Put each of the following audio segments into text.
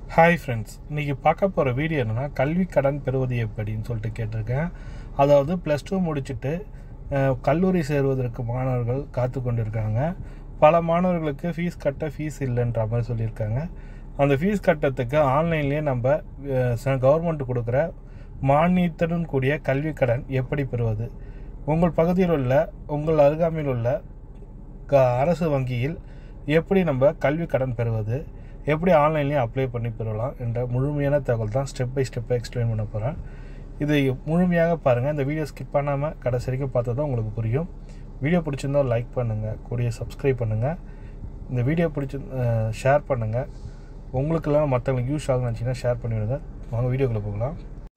hi friends இன்றைக்கி பார்க்க போகிற வீடியோ என்னென்னா கல்வி கடன் பெறுவது எப்படின்னு சொல்லிட்டு கேட்டிருக்கேன் அதாவது ப்ளஸ் டூ முடிச்சுட்டு அஹ், கல்லூரி சேருவதற்கு மாணவர்கள் காத்து கொண்டிருக்காங்க பல மாணவர்களுக்கு ஃபீஸ் கட்ட ஃபீஸ் இல்லைன்ற மாதிரி சொல்லியிருக்காங்க அந்த ஃபீஸ் கட்டத்துக்கு ஆன்லைன்லேயே நம்ம கவர்மெண்ட் கொடுக்குற மானியத்துடன் கூடிய கல்வி கடன் எப்படி பெறுவது உங்கள் பகுதியில் உள்ள உங்கள் அருகாமையில் உள்ள க அரசு வங்கியில் எப்படி நம்ம கல்வி கடன் பெறுவது எப்படி ஆன்லைன்லேயே அப்ளை பண்ணி பெறலாம் என்ற முழுமையான தகவல் தான் ஸ்டெப் பை ஸ்டெப்பாக எக்ஸ்பிளைன் பண்ண போகிறேன் இதை முழுமையாக பாருங்கள் இந்த வீடியோ ஸ்கிப் பண்ணாமல் கடைசி வரைக்கும் பார்த்தா தான் உங்களுக்கு புரியும் வீடியோ பிடிச்சிருந்தா லைக் பண்ணுங்கள் கூடிய சப்ஸ்கிரைப் பண்ணுங்கள் இந்த வீடியோ பிடிச்சி ஷேர் பண்ணுங்கள் உங்களுக்கெல்லாம் மற்றவங்களுக்கு யூஸ் ஆகும்னு நினச்சிங்கன்னா ஷேர் பண்ணிவிடுங்க வாங்க வீடியோக்குள்ளே போகலாம்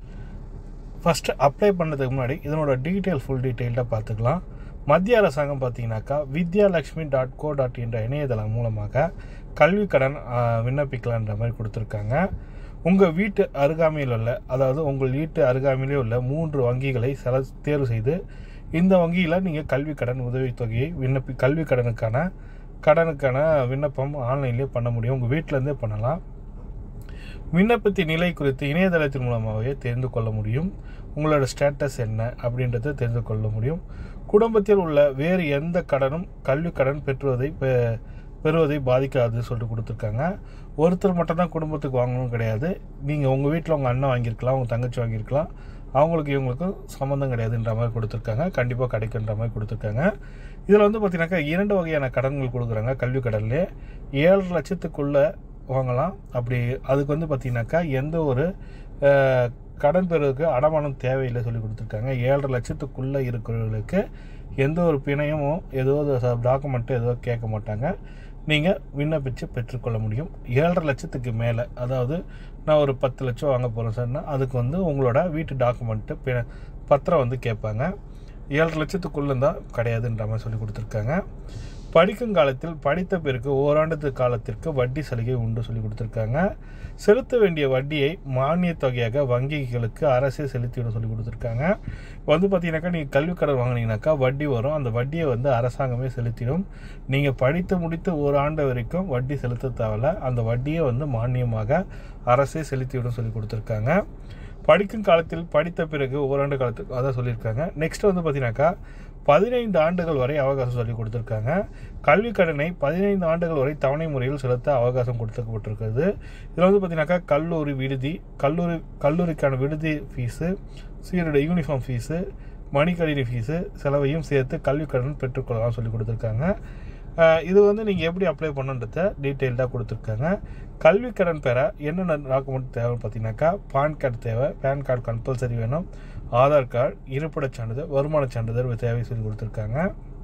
ஃபஸ்ட்டு அப்ளை பண்ணதுக்கு முன்னாடி இதனோட டீட்டெயில் ஃபுல் டீட்டெயில்டாக பார்த்துக்கலாம் மத்திய அரசாங்கம் பார்த்தீங்கன்னாக்கா வித்யாலக்ஷ்மி டாட் கோ டாட் என்ற இணையதளம் மூலமாக கல்வி கடன் ஆ, விண்ணப்பிக்கலான்ற மாதிரி கொடுத்துருக்காங்க உங்கள் வீட்டு அருகாமையில் உள்ள அதாவது உங்கள் வீட்டு அருகாமையிலே உள்ள மூன்று வங்கிகளை செல தேர்வு செய்து இந்த வங்கியில் நீங்கள் கல்வி கடன் உதவித்தொகையை விண்ணப்பி கல்வி கடனுக்கான கடனுக்கான விண்ணப்பம் ஆன்லைன்லேயே பண்ண முடியும் உங்கள் வீட்டிலேருந்தே பண்ணலாம் விண்ணப்பத்தின் நிலை குறித்து இணையதளத்தின் மூலமாகவே தெரிந்து கொள்ள முடியும் உங்களோட ஸ்டேட்டஸ் என்ன அப்படின்றத தெரிந்து கொள்ள முடியும் குடும்பத்தில் உள்ள வேறு எந்த கடனும் கல்வி கடன் பெற்றுவதை பெ- பெறுவதை பாதிக்காது சொல்லிட்டு கொடுத்துருக்காங்க ஒருத்தர் மட்டும் தான் குடும்பத்துக்கு வாங்கணும் கிடையாது நீங்கள் உங்கள் வீட்டில் உங்கள் அண்ணன் வாங்கியிருக்கலாம் உங்கள் தங்கச்சி வாங்கியிருக்கலாம் அவங்களுக்கு இவங்களுக்கும் சம்மந்தம் கிடையாதுன்ற மாதிரி கொடுத்துருக்காங்க கண்டிப்பாக கிடைக்குன்ற மாதிரி கொடுத்துருக்காங்க இதில் வந்து பார்த்தீங்கன்னாக்கா இரண்டு வகையான கடன்கள் கொடுக்குறாங்க கல்வி கடன்லேயே ஏழு லட்சத்துக்குள்ளே வாங்கலாம் அப்படி அதுக்கு வந்து பார்த்தீங்கன்னாக்கா எந்த ஒரு அஹ், கடன் பெறுவதற்கு அடமானம் தேவையில்லை சொல்லி கொடுத்துருக்காங்க ஏழரை லட்சத்துக்குள்ளே இருக்கிறவர்களுக்கு எந்த ஒரு பிணையமோ ஏதோ டாக்குமெண்ட்டோ ஏதோ கேட்க மாட்டாங்க நீங்கள் விண்ணப்பித்து பெற்றுக்கொள்ள முடியும் ஏழரை லட்சத்துக்கு மேலே அதாவது நான் ஒரு பத்து லட்சம் வாங்க போகிறேன் சார்னா அதுக்கு வந்து உங்களோட வீட்டு டாக்குமெண்ட்டு பி பத்திரம் வந்து கேட்பாங்க ஏழரை லட்சத்துக்குள்ளே தான் கிடையாதுன்ற மாதிரி சொல்லி கொடுத்துருக்காங்க படிக்கும் காலத்தில் படித்த பிறகு ஓராண்டு காலத்திற்கு வட்டி சலுகை உண்டு சொல்லி கொடுத்துருக்காங்க செலுத்த வேண்டிய வட்டியை மானியத் தொகையாக வங்கிகளுக்கு அரசே செலுத்திவிட சொல்லி கொடுத்துருக்காங்க இப்போ வந்து பார்த்தீங்கன்னாக்கா நீங்கள் கல்வி கடன் வாங்கினீங்கனாக்கா வட்டி வரும் அந்த வட்டியை வந்து அரசாங்கமே செலுத்திடும் நீங்கள் படித்து முடித்து ஒரு ஆண்டு வரைக்கும் வட்டி செலுத்த தேவையில்ல அந்த வட்டியை வந்து மானியமாக அரசே செலுத்திவிடும் சொல்லி கொடுத்துருக்காங்க படிக்கும் காலத்தில் படித்த பிறகு ஓராண்டு காலத்துக்கு அதான் சொல்லியிருக்காங்க நெக்ஸ்ட் வந்து பார்த்தீங்கன்னாக்கா பதினைந்து ஆண்டுகள் வரை அவகாசம் சொல்லி கொடுத்துருக்காங்க கல்வி கடனை பதினைந்து ஆண்டுகள் வரை தவணை முறையில் செலுத்த அவகாசம் கொடுத்துக்கப்பட்டிருக்கிறது இதில் வந்து பார்த்தீங்கன்னாக்கா கல்லூரி விடுதி கல்லூரி கல்லூரிக்கான விடுதி ஃபீஸு சீருட யூனிஃபார்ம் ஃபீஸு மணிக்கணினி ஃபீஸு செலவையும் சேர்த்து கல்வி கடன் பெற்றுக்கொள்ளலாம் சொல்லி கொடுத்துருக்காங்க அஹ் இது வந்து நீங்கள் எப்படி அப்ளை பண்ணுன்றத டீட்டெயில்டாக கொடுத்துருக்காங்க கல்வி கடன் பெற என்னென்ன டாக்குமெண்ட் தேவைன்னு பார்த்தீங்கன்னாக்கா பான் கார்டு தேவை பேன் கார்டு கம்பல்சரி வேணும் ஆதார் கார்டு இருப்பிடச் சான்றிதழ் வருமானச் சான்றிதழ் தேவை சொல்லி கொடுத்துருக்காங்க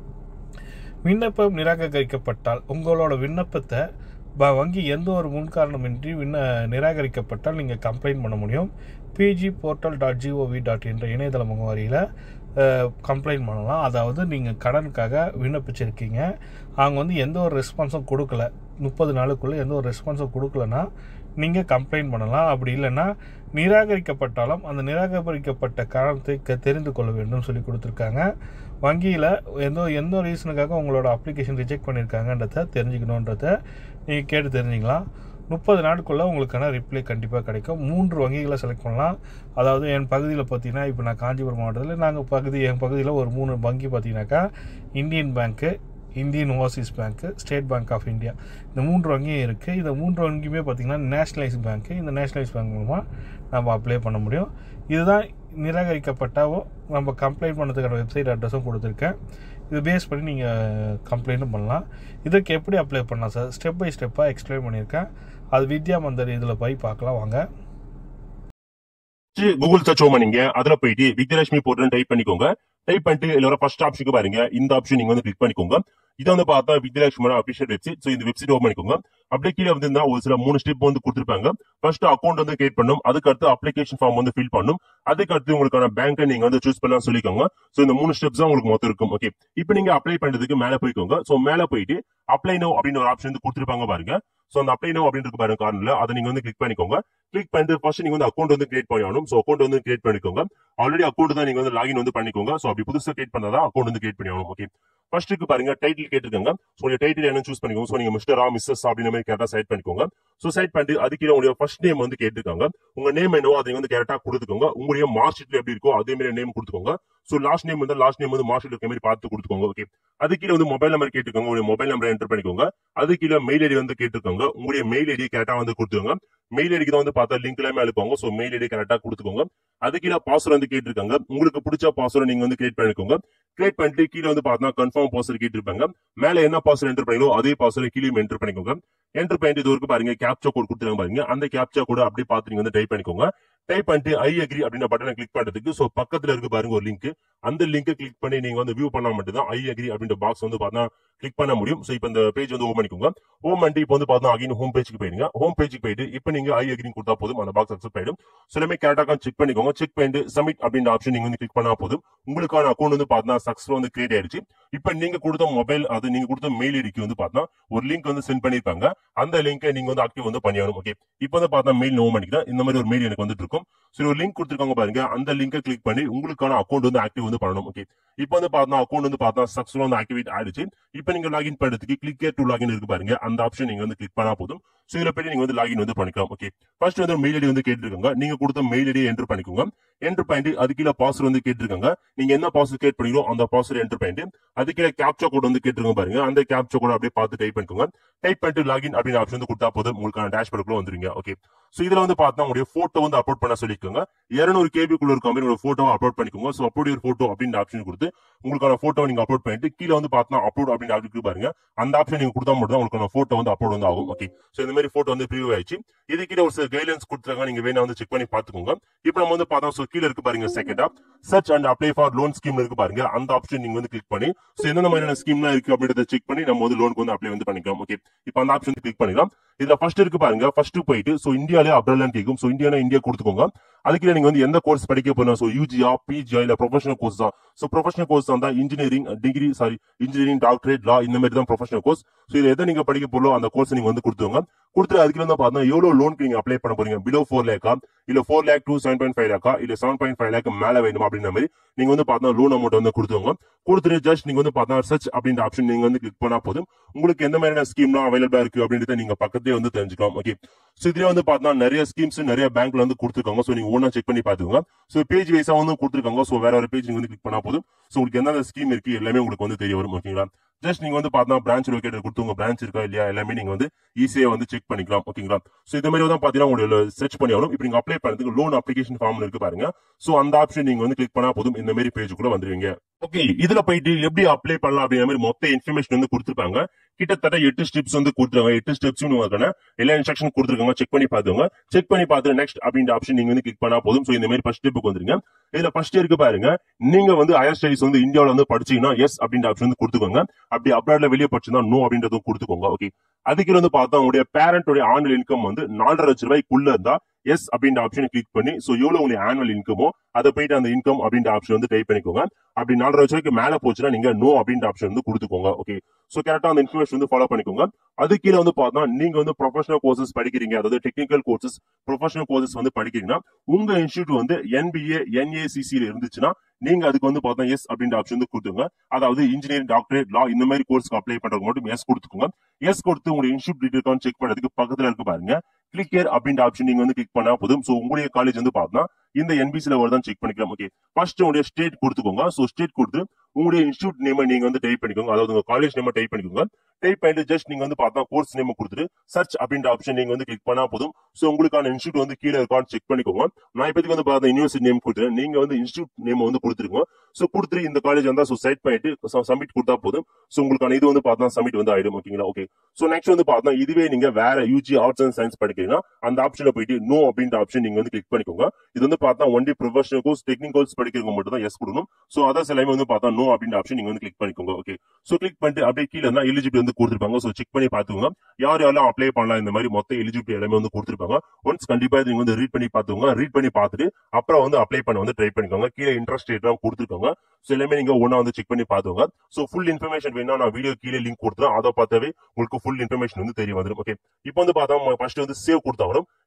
விண்ணப்பம் நிராகரிக்கப்பட்டால் உங்களோட விண்ணப்பத்தை வ- வங்கி எந்த ஒரு முன்காரணமின்றி விண்ண நிராகரிக்கப்பட்டால் நீங்கள் கம்ப்ளைண்ட் பண்ண முடியும் PG portal dot GOV dot என்ற இணையதள முகவரியில் கம்ப்ளைண்ட் பண்ணலாம் அதாவது நீங்கள் கடனுக்காக விண்ணப்பிச்சிருக்கீங்க அவங்க வந்து எந்த ஒரு ரெஸ்பான்ஸும் கொடுக்கல முப்பது நாளுக்குள்ளே எந்த ஒரு ரெஸ்பான்ஸும் கொடுக்கலனா நீங்கள் கம்ப்ளைண்ட் பண்ணலாம் அப்படி இல்லைன்னா நிராகரிக்கப்பட்டாலும் அந்த நிராகரிக்கப்பட்ட காரணத்தை க- தெரிந்து கொள்ள வேண்டும் சொல்லி கொடுத்துருக்காங்க வங்கியில் எந்த எந்த ஒரு ரீசனுக்காக உங்களோட அப்ளிகேஷன் ரிஜெக்ட் பண்ணியிருக்காங்கன்றத தெரிஞ்சுக்கணுன்றத நீங்கள் கேட்டு தெரிஞ்சுக்கலாம் முப்பது நாளுக்குள்ளே உங்களுக்கான ரிப்ளை கண்டிப்பாக கிடைக்கும் மூன்று வங்கிகளை செலக்ட் பண்ணலாம் அதாவது என் பகுதியில் பார்த்தீங்கன்னா இப்போ நான் காஞ்சிபுரம் மாவட்டத்தில் நாங்கள் பகுதி என் பகுதியில் ஒரு மூணு வங்கி பார்த்தீங்கன்னாக்கா Indian Bank Indian Overseas Bank State bank of India இந்த மூன்று வங்கியும் இருக்குது இந்த மூன்று வங்கியுமே பார்த்திங்கன்னா நேஷ்னலைஸ் பேங்க்கு இந்த நேஷ்னலைஸ் பேங்க் மூலமாக நம்ம அப்ளை பண்ண முடியும் இதுதான் நிராகரிக்கப்பட்டாவோ நம்ம கம்ப்ளைண்ட் பண்ணதுக்கான வெப்சைட் அட்ரஸும் கொடுத்துருக்கேன் இது பேஸ் பண்ணி நீங்கள் கம்ப்ளைண்ட்டும் பண்ணலாம் இதுக்கு எப்படி அப்ளை பண்ணலாம் சார் ஸ்டெப் பை ஸ்டெப்பாக எக்ஸ்பிளைன் பண்ணியிருக்கேன் அது வித்யா மந்தர் இதில் போய் பார்க்கலாம் வாங்க கூகுள் சர்ச் ஓமா நீங்க அதுல போயிட்டு வித்யலட்சுமி போர்ட்டல் டைப் பண்ணிக்கோங்க டைப் பண்ணிட்டு இதுல வர ஃபர்ஸ்ட் ஆப்ஷனுக்கு பாருங்க இந்த ஆப்ஷன் நீங்க வந்து கிளிக் பண்ணிக்கோங்க இது வந்து பார்த்தா வித்யலட்சுமியோட அபிஷியல் வெப்சைட் சோ இந்த வெப்சைட் ஓபன் பண்ணிக்கோங்க அப்படியே கீழே வந்து ஒரு சில மூணு ஸ்டெப் வந்து கொடுத்துருப்பாங்க ஃபர்ஸ்ட் அக்கௌண்ட் வந்து கிரியேட் பண்ணும் அதுக்கு அடுத்து அப்ளிகேஷன் ஃபார்ம் வந்து ஃபில் பண்ணும் அதுக்கு அடுத்து உங்களுக்கான பேங்க் நீங்க வந்து சூஸ் பண்ணலாம் சொல்லிக்கோங்க சோ இந்த மூணு ஸ்டெப்ஸ் தான் உங்களுக்கு மொத்தம் இருக்கும் ஓகே இப்போ நீங்க அப்ளை பண்றதுக்கு மேல போய்க்கோங்க சோ மேல போயிட்டு அப்ளை நோ அப்படின்னு ஒரு ஆப்ஷன் வந்து கொடுத்துருப்பாங்க பாருங்க சோ அந்த அப்ளை நோ அப்படின்னு இருக்கு பாருங்க கார்னர்ல அதை நீங்க வந்து கிளிக் பண்ணிக்கோங்க கிளிக் பண்ணிட்டு ஃபர்ஸ்ட் நீங்க வந்து அக்கௌண்ட் வந்து கிரியேட் பண்ணி ஆகணும் ஸோ அக்கௌண்ட் வந்து கிரியேட் பண்ணிக்கோங்க ஆல்ரெடி அக்கௌண்ட் தான் நீங்க வந்து லாகின் வந்து பண்ணிக்கோங்க ஸோ அப்படி புதுசா கிரியேட் பண்ணாதான் அக்கௌண்ட் வந்து கிரியேட் பண்ணி ஆகணும் ஓகே ஃபர்ஸ்ட் இருக்கு பாருங்க டைட்டில் கேட்டிருக்காங்க ஸோ உங்க டைட்டில் என்ன சூஸ் பண்ணிக்கோங்க ஸோ நீங்க மிஸ்டரா மிஸ்ஸஸ் அப்படின்ற மாதிரி கரெக்டா செட் பண்ணிக்கோங்க ஸோ செட் பண்ணிட்டு அதுக்கு உங்களுடைய ஃபர்ஸ்ட் நேம் வந்து கேட்டிருக்காங்க உங்க நேம் என்னவோ அதை வந்து கரெக்டா கொடுத்துக்கோங்க உங்களுடைய மார்க் ஷீட்ல எப்படி இருக்கோ அதே மாதிரி நேம் கொடுத்துக்கோங்க ஸோ லாஸ்ட் நேம் வந்து லாஸ்ட் நேம் வந்து மார்க் ஷீட் இருக்க மாதிரி பார்த்து கொடுத்துக்கோங்க ஓகே அது கீழே வந்து மொபைல் நம்பர் கேட்டிருக்காங்க உங்களுடைய மொபைல் நம்பர் என்டர் பண்ணிக்கோங்க அது கீழே மெயில் ஐடி வந்து கேட்டிருக்காங்க உங்களுடைய மெயில் ஐடி கரெக்டா வந்து கொடுத்துக்கோங்க மெயில் ஐடிக்கு தான் வந்து பார்த்தா லிங்க் எல்லாமே அனுப்புவாங்க ஸோ மெயில் ஐடி கரெக்டா கொடுத்துக்கோங்க அது கீழே பாஸ்வேர்ட் வந்து கேட்டிருக்காங்க உங்களுக்கு பிடிச்ச பாஸ்வேர்ட் நீங்க வந்து கிரியேட் பண்ணிக்கோங்க கிரியேட் பண்ணிட்டு கீழே வந்து பார்த்தா கன்ஃபார்ம் பாஸ்வேர்ட் கேட்டிருப்பாங்க மேல என்ன பாஸ்வேர்ட் என்டர் பண்ணீங்களோ அதே பாஸ்வேர்ட் கீழே என்டர் பண்ணிக்கோங்க என்டர் பண்ணிட்டு இது வரைக்கும் பாருங்க கேப்சா கோட் கொடுத்துருங்க பாருங்க அந்த கேப்சா கூட அப்படியே பார்த்து நீங்க வந்து டைப் பண்ணிக்கோங்க டைப் பண்ணிட்டு ஐ அக்ரி அப்படின்ற பட்டனை கிளிக் பண்றதுக்கு சோ பக்கத்துல இருக்கு பாருங்க ஒரு லிங்க் அந்த லிங்கை கிளிக் பண்ணி நீங்க வந்து வியூ பண்ணா மட்டும் தான் ஐ அக்ரி அப்படின்ற பாக்ஸ் வந்து பார்த்தா கிளிக் பண்ண முடியும் சோ இப்போ இந்த பேஜ் வந்து ஓபன் பண்ணிக்கோங்க ஹோம் பண்ணிட்டு இப்போ வந்து பார்த்தா அகைன் ஹோம் பேஜ்க்கு போயிருங்க ஹோம் பேஜ்க்கு போயிட்டு இப்போ நீங்க ஐ அக்ரி கொடுத்தா போதும் அந்த பாக்ஸ் அக்செப்ட் ஆயிடும் ஸோ எல்லாமே கரெக்டாக செக் பண்ணிக்கோங்க செக் பண்ணிட்டு சப்மிட் அப்படின்ற ஆப்ஷன் நீங்க வந்து கிளிக் பண்ணா போதும் உங்களுக்கான அக்கௌண்ட் வந்து பார்த்தா சக்ஸஸ் வந்து கிரியேட் ஆயிடுச்சு இப்போ நீங்க கொடுத்த மொபைல் அது நீங்க கொடுத்த மெயில் ஐடிக்கு வந்து பார்த்தா ஒரு லிங்க் வந்து சென்ட் பண்ணிருப்பாங்க அந்த லிங்கை நீங்க வந்து ஆக்டிவ் வந்து பண்ணியாகணும் ஓகே இப்போ வந்து பார்த்தா மெயில் ஓம் பண்ணிக்கிறேன் இந்த மாதிரி ஒரு மெயில் எனக்கு வந்துட்டு இருக்கும் சரி ஒரு லிங்க் கொடுத்துருக்காங்க பாருங்க அந்த லிங்கை கிளிக் பண்ணி உங்களுக்கான அக்கௌண்ட் வந்து ஆக்டிவ் வந்து பண்ணணும் ஓகே இப்போ வந்து பார்த்தா அக்கௌண்ட் வந்து பார்த்தா சக்ஸஸ்ஃபுல் வந்து ஆக்டிவேட் ஆயிடுச்சு இப்போ நீங்க லாகின் பண்றதுக்கு கிளிக் டு லாகின் இருக்கு பாருங்க அந்த ஆப்ஷன் நீங்க வந்து கிளிக் பண்ணா போதும் ஸோ இதுல போய் நீங்க வந்து லாகின் வந்து பண்ணிக்கலாம் ஓகே ஃபர்ஸ்ட் வந்து மெயில் ஐடி வந்து கேட்டிருக்காங்க நீங்க கொடுத்த மெயில் ஐடியை என்டர் பண்ணிக்கோங்க என்டர் பண்ணிட்டு அது கீழே பாஸ்வேர்ட் வந்து கேட்டிருக்காங்க நீங்க என்ன பாஸ்வேர்ட் கிரியேட் பண்ணீங்களோ அந்த பாஸ்வேர்ட் என்டர் பண்ணிட்டு அது கீழே கேப்சா கோட் வந்து கேட்டிருக்காங்க பாருங்க அந்த கேப்சா கோட் அப்படியே பார்த்து டைப் பண்ணிக்கோங்க டைப் பண்ணிட்டு லாகின் அப்படின்னு ஆப்ஷன் வந்து கொடுத்தா போதும் உங்களுக்கான டேஷ்போர்டுக்குள்ள வந்துருங்க ஓகே சோ இதுல வந்து பார்த்தா உங்களுடைய போட்டோ வந்து அப்லோட் பண்ண சொல்லிக்கோங்க இருநூறு கேபிக்குள்ள இருக்க மாதிரி உங்களோட போட்டோ அப்லோட் பண்ணிக்கோங்க சோ அப்லோட் ஒரு போட்டோ அப்படின்னு ஆப்ஷன் கொடுத்து உங்களுக்கான போட்டோ நீங்க அப்லோட் பண்ணிட்டு கீழே வந்து பார்த்தா அப்லோட் அப்படின்னு ஆப்ஷன் பாருங்க அந்த ஆப்ஷன் நீங்க கொடுத்தா மட்டும் தான் உங்களுக்கான போட்டோ வந்து அப்லோட் வந்து ஆகும் ஓகே சோ இந்த மாதிரி போட்டோ வந்து ப்ரீவ் ஆயிடுச்சு இது கீழே ஒரு சில கைட்லைன்ஸ் கொடுத்துருக்காங்க நீங்க வேணா வந்து செக் பண்ணி பாத்துக்கோங்க இப்போ நம்ம வந்து பார்த்தா சோ கீழே இருக்கு பாருங்க செகண்டா search and apply for loan scheme இருக்கு பாருங்க அந்த ஆப்ஷன் நீங்க வந்து கிளிக் பண்ணி சோ என்னென்ன மாதிரியான ஸ்கீம்லாம் இருக்கு அப்படின்றத செக் பண்ணி நம்ம வந்து லோனுக்கு வந்து அப்ளை வந்து பண்ணிக்கலாம் ஓகே இப்போ அந்த ஆப்ஷன் கிளிக் பண்ணிக்கலாம் இதுல ஃபர்ஸ்ட் இருக்கு பாருங்க ஃபர்ஸ்ட் போயிட்டு சோ இந்தியாலே அப்ரலான்னு கேட்கும் சோ இந்தியானா இந்தியா கொடுத்துக்கோங்க அதுக்கு நீங்க வந்து எந்த கோர்ஸ் படிக்க போறோம் சோ யூஜியா பிஜியா இல்ல ப்ரொஃபஷனல் கோர்ஸ் தான் சோ ப்ரொஃபஷனல் கோர்ஸ் தான் engineering degree sorry engineering doctorate law இந்த மாதிரி தான் ப்ரொஃபஷனல் கோர்ஸ் சோ இது எதை நீங்க படிக்க போறோம் அந்த கோர்ஸ் நீங்க வந்து கொடுத்துருங்க கொடுத்துட்டு அதுக்கு வந்து பார்த்தா எவ்வளவு லோனுக்கு நீங்க அப்ளை பண்ண போறீங்க பிலோ ஃபோர் லேக்கா இல்ல four lakh to seven point five லேக்கா இல்ல செவன் பாயிண்ட் ஃபைவ் லேக் மேல வேணுமா அப்படின்ற மாதிரி நீங்க வந்து பார்த்தா லோன் அமௌண்ட் வந்து கொடுத்துருங்க கொடுத்துட்டு ஜஸ்ட் நீங்க வந்து பார்த்தா சர்ச் அப்படின்ற ஆப்ஷன் நீங்க வந்து கிளிக் பண்ணா போதும் உங்களுக்கு எந்த மாதிரியான ஸ்கீம்லாம் அவைலபிளா இருக்கு அப்படின்றத நீங்க பக்கத்துலயே வந்து தெரிஞ்சுக்கலாம் ஓகே சோ இதுல வந்து பார்த்தா நிறைய ஸ்கீம்ஸ் நிறைய பேங்க்ல வந்து கொடுத்துருக்காங்க சோ நீங்க ஓனா செக் பண்ணி பாத்துக்கோங்க சோ பேஜ் வைஸா வந்து கொடுத்துருக்காங்க சோ வேற ஒரு பேஜ் நீங்க வந்து கிளிக் பண்ணா போதும் சோ உங்களுக்கு எந்தெந்த ஸ்கீம் இருக்கு எல்லாமே உங்களுக்கு வந்து தெரிய வரும் ஓகேங்களா ஜஸ்ட் நீங்க வந்து பார்த்தா பிரான்ச் லொகேட்டர் கொடுத்து உங்க பிரான்ச் இருக்கா இல்லையா எல்லாமே நீங்க வந்து ஈஸியா வந்து செக் பண்ணிக்கலாம் ஓகேங்களா சோ இந்த மாதிரி தான் பாத்தீங்கன்னா உங்களோட சர்ச் பண்ணி ஆகணும் இப்போ நீங்க அப்ளை பண்றதுக்கு லோன் அப்ளிகேஷன் ஃபார்ம் இருக்கு பாருங்க சோ அந்த ஆப்ஷன் நீங்க வந்து கிளிக் பண்ணா போதும் இந்த மாதிரி பேஜுக்குள்ள வந்துருவீங்க ஓகே இதுல போயிட்டு எப்படி அப்ளை பண்ணலாம் அப்படிங்கிற மாதிரி மொத்த இன்ஃபர்மேஷன் வந்து கொடுத்துருப்பாங்க கிட்டத்தட்ட எட்டு ஸ்டெப்ஸ் வந்து கொடுத்துருக்காங்க எட்டு ஸ்டெப்ஸும் உங்களுக்கான எல்லா இன்ஸ்ட்ரக்ஷன் கொடுத்துருக்காங்க செக் பண்ணி பாத்துங்க செக் பண்ணி பார்த்து நெக்ஸ்ட் அப்படின்ற ஆப்ஷன் நீங்க வந்து கிளிக் பண்ணா போதும் சோ இந்த மாதிரி ஃபர்ஸ்ட் ஸ்டெப்புக்கு வந்துருங்க இதுல ஃபர்ஸ்ட் இருக்கு பாருங்க நீங்க வந்து ஹையர் ஸ்டடிஸ் வந்து இந்தியாவில வந்து படிச்சீங்கன்னா எஸ் அப்படின்ற ஆப்ஷன் வந்து கொடுத்துக்கோங்க அப்படி அப்ராட்ல வெளியே படிச்சிருந்தா நோ அப்படின்றதும் கொடுத்துக்கோங்க ஓகே அதுக்கு வந்து பார்த்தா உங்களுடைய பேரண்டோட ஆனுவல் இன்கம் வந்து நாலரை லட்சம் ரூபாய்க்குள்ள இருந்தா எஸ் அப்படின்ற ஆப்ஷன் கிளிக் பண்ணி சோ எவ்வளவு உங்களுக்கு ஆனுவல் இன்கமோ அதை போயிட்டு அந்த இன்கம் அப்படின்ற ஆப்ஷன் வந்து டைப் பண்ணிக்கோங்க அப்படி நாலரை லட்சம் ரூபாய்க்கு மேல போச்சுன்னா நீங்க நோ அப்படின்ற ஆப்ஷன் வந்து கொடுத்துக்கோங்க ஓகே சோ கரெக்டா அந்த இன்ஃபர்மேஷன் வந்து ஃபாலோ பண்ணிக்கோங்க அது கீழே வந்து பார்த்தா நீங்க வந்து ப்ரொஃபஷனல் கோர்சஸ் படிக்கிறீங்க அதாவது டெக்னிக்கல் கோர்சஸ் ப்ரொஃபஷனல் கோர்சஸ் வந்து படிக்கிறீங்கன்னா உங்க இன்ஸ்டியூட் வந்து என்பிஏ என்ஏசிசி இருந்துச்சுன்னா நீங்க அதுக்கு வந்து பார்த்தா எஸ் அப்படின்ற ஆப்ஷன் வந்து கொடுத்துங்க அதாவது இன்ஜினியரிங் டாக்டரேட் லா இந்த மாதிரி கோர்ஸ்க்கு அப்ளை பண்றதுக்கு மட்டும் எஸ் கொடுத்துக்கோங்க எஸ் கொடுத்து உங்களுடைய இன்ஸ்டியூட் டீட்டெயில் செக் பண்றதுக்கு பக்கத்துல இருக்கு பாருங்க கிளிக் கேர் அப்படின்ற ஆப்ஷன் நீங்க வந்து கிளிக் பண்ணா போதும் சோ உங்களுடைய காலேஜ் வந்து பார்த்தா இந்த என்பிசில வருதான் செக் பண்ணிக்கலாம் ஓகே ஃபர்ஸ்ட் உங்களுடைய ஸ்டேட் கொடுத்துக்கோங்க சோ ஸ்டேட் கொடுத்து உங்களுடைய இன்ஸ்டியூட் நேம் நீங்க வந்து டைப் பண்ணிக்கோங்க அதாவது உங்க காலேஜ் நேம் டைப் பண்ணிக்கோங்க டைப் பண்ணிட்டு ஜஸ்ட் நீங்க வந்து பார்த்தா கோர்ஸ் நேம் கொடுத்துட்டு சர்ச் அப்படின்ற ஆப்ஷன் நீங்க வந்து கிளிக் பண்ணா போதும் சோ உங்களுக்கான இன்ஸ்டியூட் வந்து கீழே இருக்கான்னு செக் பண்ணிக்கோங்க நான் இப்போதைக்கு வந்து பார்த்தா யூனிவர்சிட்டி நேம் கொடுத்துறேன் நீங்க வந்து இன்ஸ்டியூட் நேம் வந்து கொடுத்துருக்கோம் சோ கொடுத்துட்டு இந்த காலேஜ் வந்தா சோ செட் பண்ணிட்டு சப்மிட் கொடுத்தா போதும் சோ உங்களுக்கான இது வந்து பார்த்தா சப்மிட் வந்து ஆயிடும் ஓகேங்களா ஓகே சோ நெக்ஸ்ட் வந்து பார்த்தா இதுவே நீங்க வேற யூஜி ஆர்ட்ஸ் அண்ட் சயின்ஸ் படிக்கிறீங்கன்னா அந்த ஆப்ஷன்ல போயிட்டு நோ அப்படின்ற ஆப்ஷன் நீங்க வந்து கிளிக் பண்ணிக்கோங்க இது வந்து பார்த்தா ஒன்லி ப்ரொஃபஷனல் கோர்ஸ் டெக்னிக்கல்ஸ் படிக்கிறவங்க மட்டும் தான் எஸ் கொடுக்கணும் சோ அதர்ஸ் எல்லாமே வந்து பார்த்தா நோ அப்படின்ற ஆப்ஷன் நீங்க வந்து கிளிக் பண்ணிக்கோங்க ஓகே சோ கிளிக் பண்ணிட்டு அப்படியே கீழே இருந்தா எலிஜிபிள் வந்து கொடுத்துருப்பாங்க சோ செக் பண்ணி பாத்துக்கோங்க யார் யாரெல்லாம் அப்ளை பண்ணலாம் இந்த மாதிரி மொத்த எலிஜிபிள் எல்லாமே வந்து கொடுத்துருப்பாங்க ஒன்ஸ் கண்டிப்பா நீங்க வந்து ரீட் பண்ணி பாத்துக்கோங்க ரீட் பண்ணி பார்த்துட்டு அப்புறம் வந்து அப்ளை பண்ண வந்து ட்ரை பண்ணிக்கோங்க கீழே இன்ட்ரெஸ்ட் ரேட்லாம் கொடுத்துருக்காங்க சோ எல்லாமே நீங்க ஒன்னா வந்து செக் பண்ணி பாத்துக்கோங்க சோ ஃபுல் இன்ஃபர்மேஷன் வேணா நான் வீடியோ கீழே லிங்க் கொடுத்துறேன் அதை பார்த்தாவே உங்களுக்கு ஃபுல் இன்ஃபர்மேஷன் வந்து தெரிய வந்துடும் ஓகே இப்போ வந்து பார்த்தா ஃபர்ஸ்ட் வந்து சேவ் கொடுத்தாலும்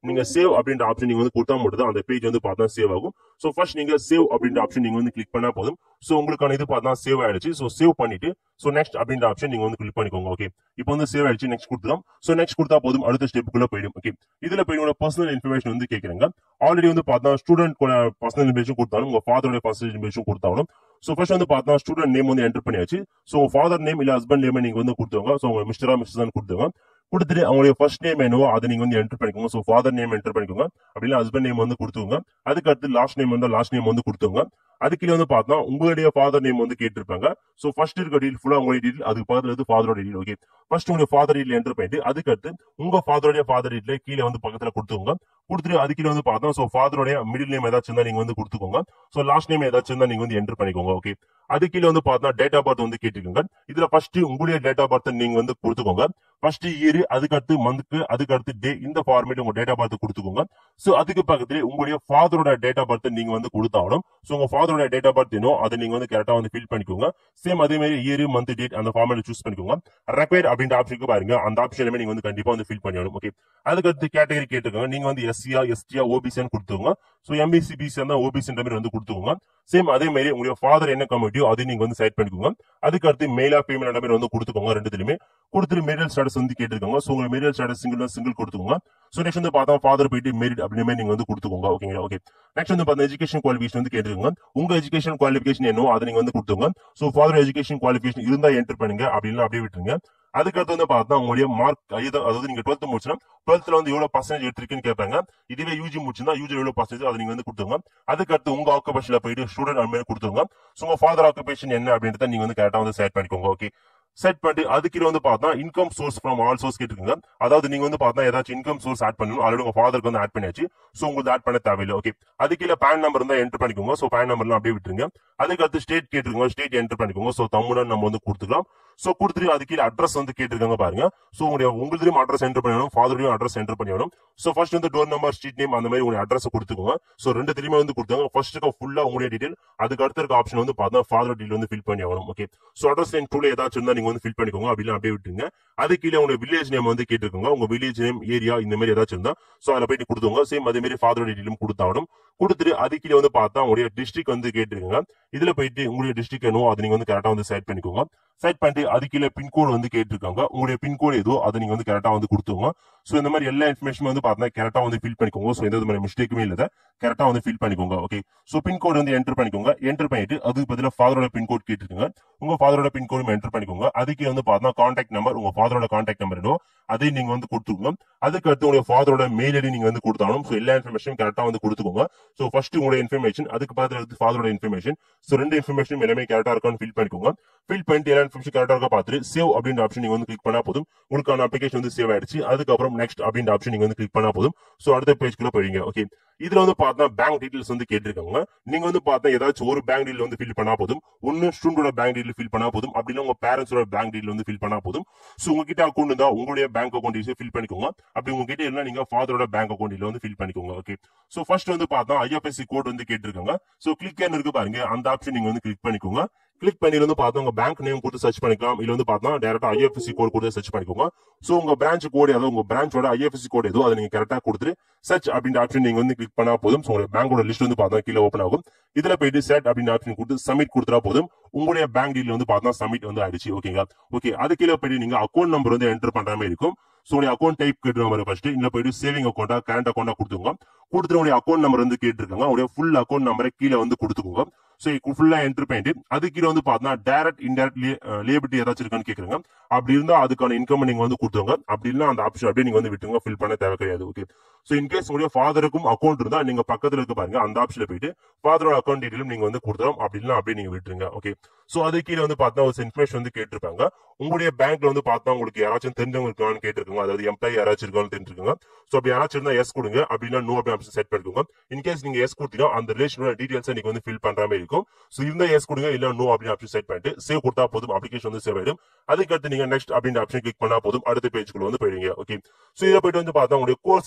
நீங்க சேவ் அப்படின்ற ஆப்ஷன் நீங்க வந்து கொடுத்தா மட்டும் தான் அந்த பேஜ் வந்து பார்த்தா சேவ் ஆகும் சோ ஃபர்ஸ்ட் நீங்க சேவ் அப்படின்ற ஆப்ஷன் நீங்க வந்து கிளிக் பண்ணா போதும் சோ உங்களுக்கான இது பார்த்தா சேவ் ஆயிடுச்சு சோ சேவ் பண்ணிட்டு சோ நெக்ஸ்ட் அப்படின்ற ஆப்ஷன் நீங்க வந்து கிளிக் பண்ணிக்கோங்க ஓகே இப்போ வந்து சேவ் ஆயிடுச்சு நெக்ஸ்ட் கொடுத்துலாம் சோ நெக்ஸ்ட் கொடுத்தா போதும் அடுத்த ஸ்டெப்புக்குள்ள போயிடும் ஓகே இதுல போய் உங்களோட பர்சனல் இன்ஃபர்மேஷன் வந்து கேக்குறாங்க ஆல்ரெடி வந்து பார்த்தா ஸ்டூடெண்ட் பர்சனல் இன்ஃபர்மேஷன் கொடுத்தாலும் உங்க ஃபாதரோட பர்சனல் இன்ஃபர்மேஷன் கொடுத்தாலும் சோ ஃபர்ஸ்ட் வந்து பார்த்தா ஸ்டூடெண்ட் நேம் வந்து என்டர் பண்ணியாச்சு சோ ஃபாதர் நேம் இல்ல ஹஸ்பண்ட் நேம் நீங்க வந்து கொடுத்துருங்க சோ உங்க மிஸ்டரா மிஸ்டர் தான் கொடுத்துருங்க கொடுத்துட்டு அவங்களுடைய ஃபர்ஸ்ட் நேம் என்னவோ அதை நீங்க வந்து என்டர் பண்ணிக்கோங்க சோ ஃபாதர் நேம் என்டர் பண்ணிக்கோங்க அப்படின்னா ஹஸ்பண்ட் நேம் வந்து கொடுத்துங்க அதுக்கு அடுத்து லாஸ்ட் நேம் வந்து லாஸ்ட் நேம் வந்து கொடுத்துங்க அதுக்கு கீழே வந்து பார்த்தா உங்களுடைய ஃபாதர் நேம் வந்து கேட்டிருப்பாங்க சோ ஃபர்ஸ்ட் இருக்க டீல் ஃபுல்லா உங்களுடைய டீல் அதுக்கு பக்கத்துல வந்து ஃபாதரோட டீல் ஓகே ஃபர்ஸ்ட் உங்களுடைய ஃபாதர் டீல் என்டர் பண்ணிட்டு அதுக்கு அடுத்து உங்க ஃபாதருடைய ஃபாதர் டீட்ல கீழே வந்து பக்கத்துல கொடுத்துங்க கொடுத்துட்டு அது கீழே வந்து பார்த்தா சோ ஃபாதருடைய மிடில் நேம் ஏதாச்சும் இருந்தா நீங்க வந்து கொடுத்துக்கோங்க சோ லாஸ்ட் நேம் ஏதாச்சும் இருந்தா நீங்க வந்து என்டர் பண்ணிக்கோங்க ஓகே அது கீழே வந்து பார்த்தா டேட் ஆஃப் பர்த் வந்து கேட்டுக்கோங்க இதுல ஃபர்ஸ்ட் உங்களுடைய டேட் ஆஃப் பர்த் நீங்க வந்து கொடுத்துக்கோங்க ஃபர்ஸ்ட் இயர் அதுக்கு அடுத்து மந்த்க்கு அதுக்கு அடுத்து டே இந்த ஃபார்மேட் உங்க டேட் ஆஃப் பர்த் கொடுத்துக்கோங்க சோ அதுக்கு பக்கத்துல உங்களுடைய ஃபாதரோட டேட் ஆஃப் பர்த் நீங்க வந்து கொடுத்தாலும் சோ உங்க ஃபாதரோட டேட் ஆஃப் பர்த் என்னோ அதை நீங்க வந்து கரெக்டா வந்து ஃபில் பண்ணிக்கோங்க சேம் அதே மாதிரி இயர் மந்த் டேட் அந்த ஃபார்மேட் சூஸ் பண்ணிக்கோங்க ரெக்வயர் அப்படின்ற ஆப்ஷனுக்கு பாருங்க அந்த ஆப்ஷனுமே நீங்க வந்து கண்டிப்பா வந்து ஃபில் பண்ணிடணும் ஓகே அதுக்கு அடுத்து கேட்டகரி கேட்டுக்கோங்க நீங்க வந்து எஸ்சியா எஸ்டியா ஓபிசின்னு கொடுத்துக்கோங்க சோ எம்பிசி பிசி இருந்தா ஓபிசின்ற மாதிரி வந்து கொடுத்துக்கோங்க சேம் அதே மாதிரி உங்களுடைய ஃபாதர் என்ன கமிட்டியோ அதை நீங்க வந்து செலக்ட் பண்ணிக்கோங்க அதுக்கு அடுத்து மேலா ஃபீமேல் மாதிரி வந்து கொடுத்துக்கோங்க ரெண்டுத்துலயுமே கொடுத்துட்டு மேரியல் ஸ்டேட்டஸ் வந்து கேட்டிருக்காங்க சோ உங்க மேரியல் ஸ்டேட்டஸ் சிங்கிள் சிங்கிள் கொடுத்துக்கோங்க சோ நெக்ஸ்ட் வந்து பார்த்தா ஃபாதர் போயிட்டு மேரிட் அப்படின்னு மாதிரி நீங்க வந்து கொடுத்துக்கோங்க ஓகேங்களா ஓகே நெக்ஸ்ட் வந்து பார்த்தா எஜுகேஷன் குவாலிஃபிகேஷன் வந்து கேட்டிருக்காங்க உங்க எஜுகேஷன் குவாலிஃபிகேஷன் என்னவோ அதை நீங்க வந்து கொடுத்துங்க சோ ஃபாதர் எஜுகேஷன் குவாலிஃபிகேஷன் இருந்தா என்டர் பண்ணுங்க அப்படின்னா அப்படியே விட்டுருங்க அதுக்கடுத்து வந்து பார்த்தா உங்களுடைய மார்க் அதாவது நீங்க டுவெல்த் முடிச்சுனா டுவெல்த்ல வந்து எவ்வளவு பர்சன்டேஜ் எடுத்திருக்கீங்கன்னு கேட்பாங்க இதுவே யூஜி முடிச்சுனா யூஜி எவ்வளவு பர்சன்டேஜ் அதை நீங்க வந்து கொடுத்துங்க அதுக்கடுத்து உங்க ஆக்குபேஷன்ல போயிட்டு ஸ்டூடெண்ட் அது மாதிரி கொடுத்துங்க சோ உங்க ஃபாதர் ஆக்குபேஷன் என்ன அப்படின்றத நீங்க வந்து கரெக்டா வந்து செட் பண்ணிக்கோங்க ஓகே செட் பண்ணிட்டு அதுக்கு வந்து பார்த்தா income source from all source கேட்டுருங்க அதாவது நீங்க வந்து பார்த்தா ஏதாச்சும் இன்கம் சோர்ஸ் ஆட் பண்ணணும் ஆல்ரெடி உங்க ஃபாதருக்கு வந்து ஆட் பண்ணியாச்சு சோ உங்களுக்கு ஆட் பண்ண தேவையில்லை ஓகே அது கீழே பேன் நம்பர் இருந்தா என்டர் பண்ணிக்கோங்க சோ பேன் நம்பர்லாம் அப்படியே விட்டுருங்க அதுக்கு அடுத்து ஸ்டேட் கேட்டுருங்க ஸ்டேட் என்டர் பண்ணிக்கோங்க சோ தமிழன் நம்ம வந்து கொடுத்துக்கலாம் சோ கொடுத்துட்டு அது கீழே அட்ரஸ் வந்து கேட்டிருக்காங்க பாருங்க சோ உங்களுடைய உங்களுடையும் அட்ரஸ் என்டர் பண்ணணும் ஃபாதரையும் அட்ரஸ் என்டர் பண்ணணும் சோ ஃபர்ஸ்ட் வந்து டோர் நம்பர் ஸ்ட்ரீட் நேம் அந்த மாதிரி உங்களுடைய அட்ரஸ் கொடுத்துக்கோங்க சோ ரெண்டு தெரியுமே வந்து கொடுத்தாங்க ஃபர்ஸ்ட் ஃபுல்லா உங்களுடைய டீடைல் அதுக்கு அடுத்த இருக்க ஆப்ஷன் வந்து பார்த்தா ஃபாதர் டீல் வந்து ஃபில் பண்ணி ஆகணும் ஓகே சோ அட்ரஸ் லைன் டூல ஏதாச்சும் இருந்தா நீங்க வந்து ஃபில் பண்ணிக்கோங்க அப்படிலாம் அப்படியே விட்டுருங்க அது கீழே உங்க வில்லேஜ் நேம் வந்து கேட்டிருக்கோங்க உங்க வில்லேஜ் நேம் ஏரியா இந்த மாதிரி ஏதாச்சும் இருந்தா சோ அதில் போயிட்டு கொடுத்துங்க சேம் அதே மாதிரி ஃபாதர் டீட்டெயிலும் கொடுத்தாகணும் கொடுத்துட்டு அது கீழே வந்து பார்த்தா உங்களுடைய டிஸ்ட்ரிக்ட் வந்து கேட்டிருக்காங்க இதுல போயிட்டு உங்களுடைய டிஸ்ட்ரிக்ட் என்னவோ அதை நீங்க வந்து கரெக்டா வந்து செட் பண்ணிக்கோங்க செட் பண்ணிட்டு அது கீழே பின்கோடு வந்து கேட்டிருக்காங்க உங்களுடைய பின்கோடு ஏதோ அதை நீங்க வந்து கரெக்டா வந்து கொடுத்துங்க சோ இந்த மாதிரி எல்லா இன்ஃபர்மேஷன் வந்து பார்த்தா கரெக்டா வந்து ஃபில் பண்ணிக்கோங்க சோ எந்த மாதிரி மிஸ்டேக்குமே இல்ல கரெக்டா வந்து ஃபில் பண்ணிக்கோங்க ஓகே சோ பின்கோடு வந்து என்டர் பண்ணிக்கோங்க என்டர் பண்ணிட்டு அதுக்கு பதிலாக ஃபாதரோட பின்கோட் கேட்டிருக்காங்க உங்க ஃபாதரோட பின்கோடும் என்டர் பண்ணிக்கோங்க அதுக்கு வந்து பார்த்தா கான்டாக்ட் நம்பர் உங்க ஃபாதரோட கான்டாக்ட் நம்பர் என்னோ அதையும் நீங்க வந்து கொடுத்துக்கோங்க அதுக்கு அடுத்து உங்களுடைய ஃபாதரோட மெயில் ஐடி நீங்க வந்து கொடுத்தாலும் சோ எல்லா இன்ஃபர்மேஷனும் கரெக்டா வந்து கொடுத்துக்கோங்க சோ ஃபர்ஸ்ட் உங்களுடைய இன்ஃபர்மேஷன் அதுக்கு பக்கத்துல ஃபாதரோட இன்ஃபர்மேஷன் சோ ரெண்டு இன்ஃபர்மேஷன் எல்லாமே கரெக்டா இருக்கான்னு ஃபில் பண்ணிக்கோங்க ஃபில் பண்ணிட்டு எல்லா இன்ஃபர்மேஷன் கரெக்டா இருக்கா பார்த்துட்டு சேவ் அப்படின்ற ஆப்ஷன் நீங்க வந்து கிளிக் பண்ணா போதும் உங்களுக்கான அப்ளிகேஷன் வந்து சேவ் ஆயிடுச்சு அதுக்கப்புறம் நெக்ஸ்ட் அப்படின்ற ஆப்ஷன் நீங்க வந்து கிளிக் பண்ணா போதும் சோ அடுத்த பேஜ்க்குள்ள போயிடுங்க ஓகே இதுல வந்து பார்த்தா பேங்க் டீடைல்ஸ் வந்து கேட்டிருக்காங்க நீங்க வந்து பார்த்தா ஏதாச்சும் ஒரு பேங்க் டீல் வந்து ஃபில் பண்ணா போதும் ஒன்னு ஸ்டூடெண்டோட பேங்க் டீல் ஃபில் பண்ணா போதும் அப்படின்னா உங்க பேரண்ட்ஸோட பேங்க் டீல் வந்து ஃபில் பண்ணா போதும் சோ உங்ககிட்ட அக்கௌண்ட் இருந்தா உங்களுடைய பேங்க் அக்கௌண்ட் ஃபில் பண்ணிக்கோங்க அப்படி உங்ககிட்ட இருந்தா நீங்க ஃபாதரோட பேங்க் அக்கௌண்ட் வந்து ஃபில் பண்ணிக்கோங்க ஓகே சோ ஃபர்ஸ்ட் வந்து பார்த்தா ஐஎஃப்எஸ்சி கோட் வந்து கேட்டிருக்காங்க சோ கிளிக் இருக்கு பாருங்க அந்த ஆப்ஷன் நீங்க வந்து கிளிக் பண்ணிக்கோங்க கிளிக் பண்ணி வந்து பார்த்தா உங்க பேங்க் நேம் கொடுத்து சர்ச் பண்ணிக்கலாம் இல்ல வந்து பார்த்தா டேரக்டா ஐஎஃப்எஸ்சி கோட் கொடுத்து சர்ச் பண்ணிக்கோங்க சோ உங்க பிரான்ச் கோட் ஏதோ உங்க பிரான்ச்சோட ஐஎஃப்எஸ்சி கோட் ஏதோ அதை நீங்க கரெக்டா கொடுத்துட்டு சர்ச் அப்படின்ற ஆப்ஷன் நீங்க வந்து கிளிக் பண்ணா போதும் உங்க பேங்கோட லிஸ்ட் வந்து பார்த்தா கீழே ஓப்பன் ஆகும் இதுல போயிட்டு செட் அப்படின்னு ஆப்ஷன் கொடுத்து சப்மிட் கொடுத்தா போதும் உங்களுடைய பேங்க் டீல் வந்து பார்த்தா சப்மிட் வந்து ஆயிடுச்சு ஓகேங்களா ஓகே அது கீழே போயிட்டு நீங்க அக்கௌண்ட் நம்பர் வந்து என்டர் பண்ற மாதிரி இருக்கும் சோ உடைய அக்கௌண்ட் டைப் கேட்டு நம்பர் ஃபர்ஸ்ட் இல்ல போயிட்டு சேவிங் அக்கௌண்டா கரண்ட் அக்கௌண்டா கொடுத்துங்க கொடுத்துட்டு உடைய அக்கௌண்ட் நம்பர் வந்து கேட்டிருக்காங்க உடைய ஃபுல் அக்கௌண்ட் நம்பரை கீழே வந்து கொடுத்துக்கோங்க சோ ஃபுல்லா என்டர் பண்ணிட்டு அது கீழே வந்து பார்த்தா டைரக்ட் இன்டைரக்ட் லேபிலிட்டி ஏதாச்சும் இருக்கான்னு கேக்குறாங்க அப்படி இருந்தா அதுக்கான இன்கம் நீங்க வந்து கொடுத்துருங்க அப்படி இல்லைன்னா அந்த ஆப்ஷன் அப்படியே நீங்க வந்து விட்டுருங்க ஃபில் பண்ண தேவை கிடையாது ஓகே சோ இன்கேஸ் உங்களுடைய ஃபாதருக்கும் அக்கௌண்ட் இருந்தா நீங்க பக்கத்துல இருக்க பாருங்க அந்த ஆப்ஷன்ல போயிட்டு ஃபாதரோட அக்கௌண்ட் டீடைலும் நீங்க வந்து கொடுத்துரும் அப்படி இல்லைன்னா அப்படியே நீங்க விட்டுருங்க ஓகே சோ அது கீழே வந்து பார்த்தா ஒரு இன்ஃபர்மேஷன் வந்து கேட்டிருப்பாங்க உங்களுடைய பேங்க்ல வந்து பார்த்தா உங்களுக்கு யாராச்சும் தெரிஞ்சவங்க இருக்கான்னு கேட்டிருக்காங்க அதாவது எம்ப்ளாயி யாராச்சும் இருக்கான்னு தெரிஞ்சிருக்காங்க சோ அப்படி யாராச்சும் இருந்தா எஸ் கொடுங்க அப்படின்னா நோ அப்படி ஆப்ஷன் செட் பண்ணிக்கோங்க இன்கேஸ் நீங்க எஸ் கொடுத்தீங்கன்னா அந்த ரிலேஷனோட டீடைல்ஸ் நீங்க வந்து ஃபில் பண்ற மாதிரி இருக்கும் சோ இருந்தா எஸ் கொடுங்க இல்ல நோ அப்படின்னு ஆப்ஷன் செட் பண்ணிட்டு சேவ் கொடுத்தா போதும் அப்ளிகேஷன் வந்து சேவ் ஆயிடும் அதுக்கடுத்து நீங்க நெக்ஸ்ட் அப்படின்ற ஆப்ஷன் கிளிக் பண்ணா போதும் அடுத்த பேஜ்க்குள்ள வந்து போயிடுவீங்க ஓகே சோ இதை போயிட்டு வந்து பார்த்தா உங்களுடைய கோர்ஸ் டீடைல்ஸ்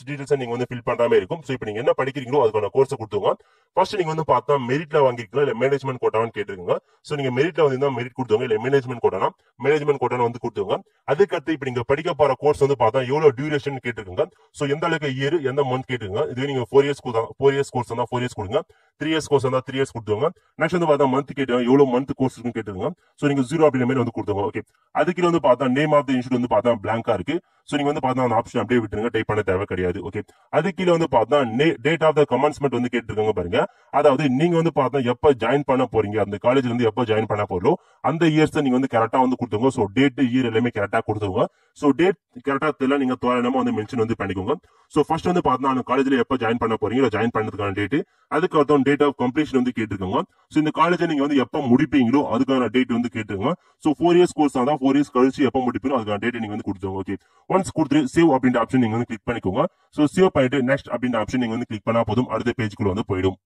நீங்க வந்து ஃபில் பண்ற மாதிரி இருக்கும் ஸோ இப்போ நீங்க என்ன படிக்கிறீங்களோ அதுக்கான கோர்ஸ் கொடுத்துங்க ஃபர்ஸ்ட் நீங்க வந்து பார்த்தா மெரிட்ல வாங்கிருக்கீங்களா இல்ல மேனேஜ்மெண்ட் கோட்டான்னு கேட்டிருக்கீங்க ஸோ நீங்க மெரிட்ல வந்து மெரிட் கொடுத்துங்க இல்ல மேனேஜ்மெண்ட் கோட்டானா மேனேஜ்மெண்ட் கோட்டான வந்து கொடுத்துங்க அதுக்கடுத்து இப்போ நீங்க படிக்க போற கோர்ஸ் வந்து பார்த்தா எவ்வளவு டியூரேஷன் கேட்டிருக்கீங்க ஸோ எந்த அளவுக்கு இயர் எந்த மந்த் கேட்டுருங்க இதுவே நீங்க four years four years course இருந்தா ஃபோர் இயர்ஸ் கொடுங்க த்ரீ இயர்ஸ் கோர்ஸ் இருந்தா த்ரீ இயர்ஸ் கொடுத்துங்க நெக்ஸ்ட் வந்து பார்த்தா மந்த் கேட்டு எவ்வளவு மந்த் கோர்ஸ் இருக்குன்னு கேட்டுருங்க ஸோ நீங்க ஜீரோ அப்படின்ற மாதிரி வந்து கொடுத்துங்க ஓகே அதுக்கு வந்து பார்த்தா நேம் ஆஃப் த இன்ஸ்டியூட் வந்து பார்த்தா பிளாங்கா இருக்கு ஸோ நீங்க வந்து பார்த்தா அந்த ஆப்ஷன் அப்படியே விட்டுருங்க டைப் பண்ண தேவை கிடையாது ஓகே அது கீழே வந்து பார்த்தா டேட் ஆஃப் த கமென்ஸ்மெண்ட் வந்து கேட்டிருக்காங்க பாருங்க அதாவது நீங்க வந்து பார்த்தா எப்ப ஜாயின் பண்ண போறீங்க அந்த காலேஜ்ல இருந்து எப்ப ஜாயின் பண்ண போறோ அந்த இயர்ஸ் நீங்க வந்து கரெக்டா வந்து கொடுத்துங்க ஸோ டேட் இயர் எல்லாமே கரெக்டா கொடுத்துங்க ஸோ டேட் கரெக்டா தெரியல நீங்க தோராயமா வந்து மென்ஷன் வந்து பண்ணிக்கோங்க ஸோ ஃபர்ஸ்ட் வந்து பார்த்தா அந்த காலேஜ்ல எப்ப ஜாயின் பண்ண போறீங்க ஜாயின் பண்ணதுக்கான டேட் அதுக்கு அர்த்தம் டேட் ஆஃப் கம்ப்ளீஷன் வந்து கேட்டிருக்காங்க ஸோ இந்த காலேஜை நீங்க வந்து எப்ப முடிப்பீங்களோ அதுக்கான டேட் வந்து கேட்டிருக்காங்க ஸோ ஃபோர் இயர்ஸ் கோர்ஸ் தான் ஃபோர் இயர்ஸ் கழிச்சு எப்ப முடிப்பீங்களோ அதுக்கான டேட் நீங்க வந்து கொடுத்துருங்க ஓகே ஒன்ஸ் கொடுத்துட்டு சேவ் அப்படின்ற ஆப்ஷன் நீங்க வந்து கிளிக் பண்ணிக்கோங்க ஸோ சேவ் பண்ணிட்டு நெக்ஸ்ட் அப்படின்ற ஆப்ஷன் நீங்க வந்து கிளிக் பண்ணா போதும் அடுத்த பேஜ்க்குள்ள வந்து போயிடும்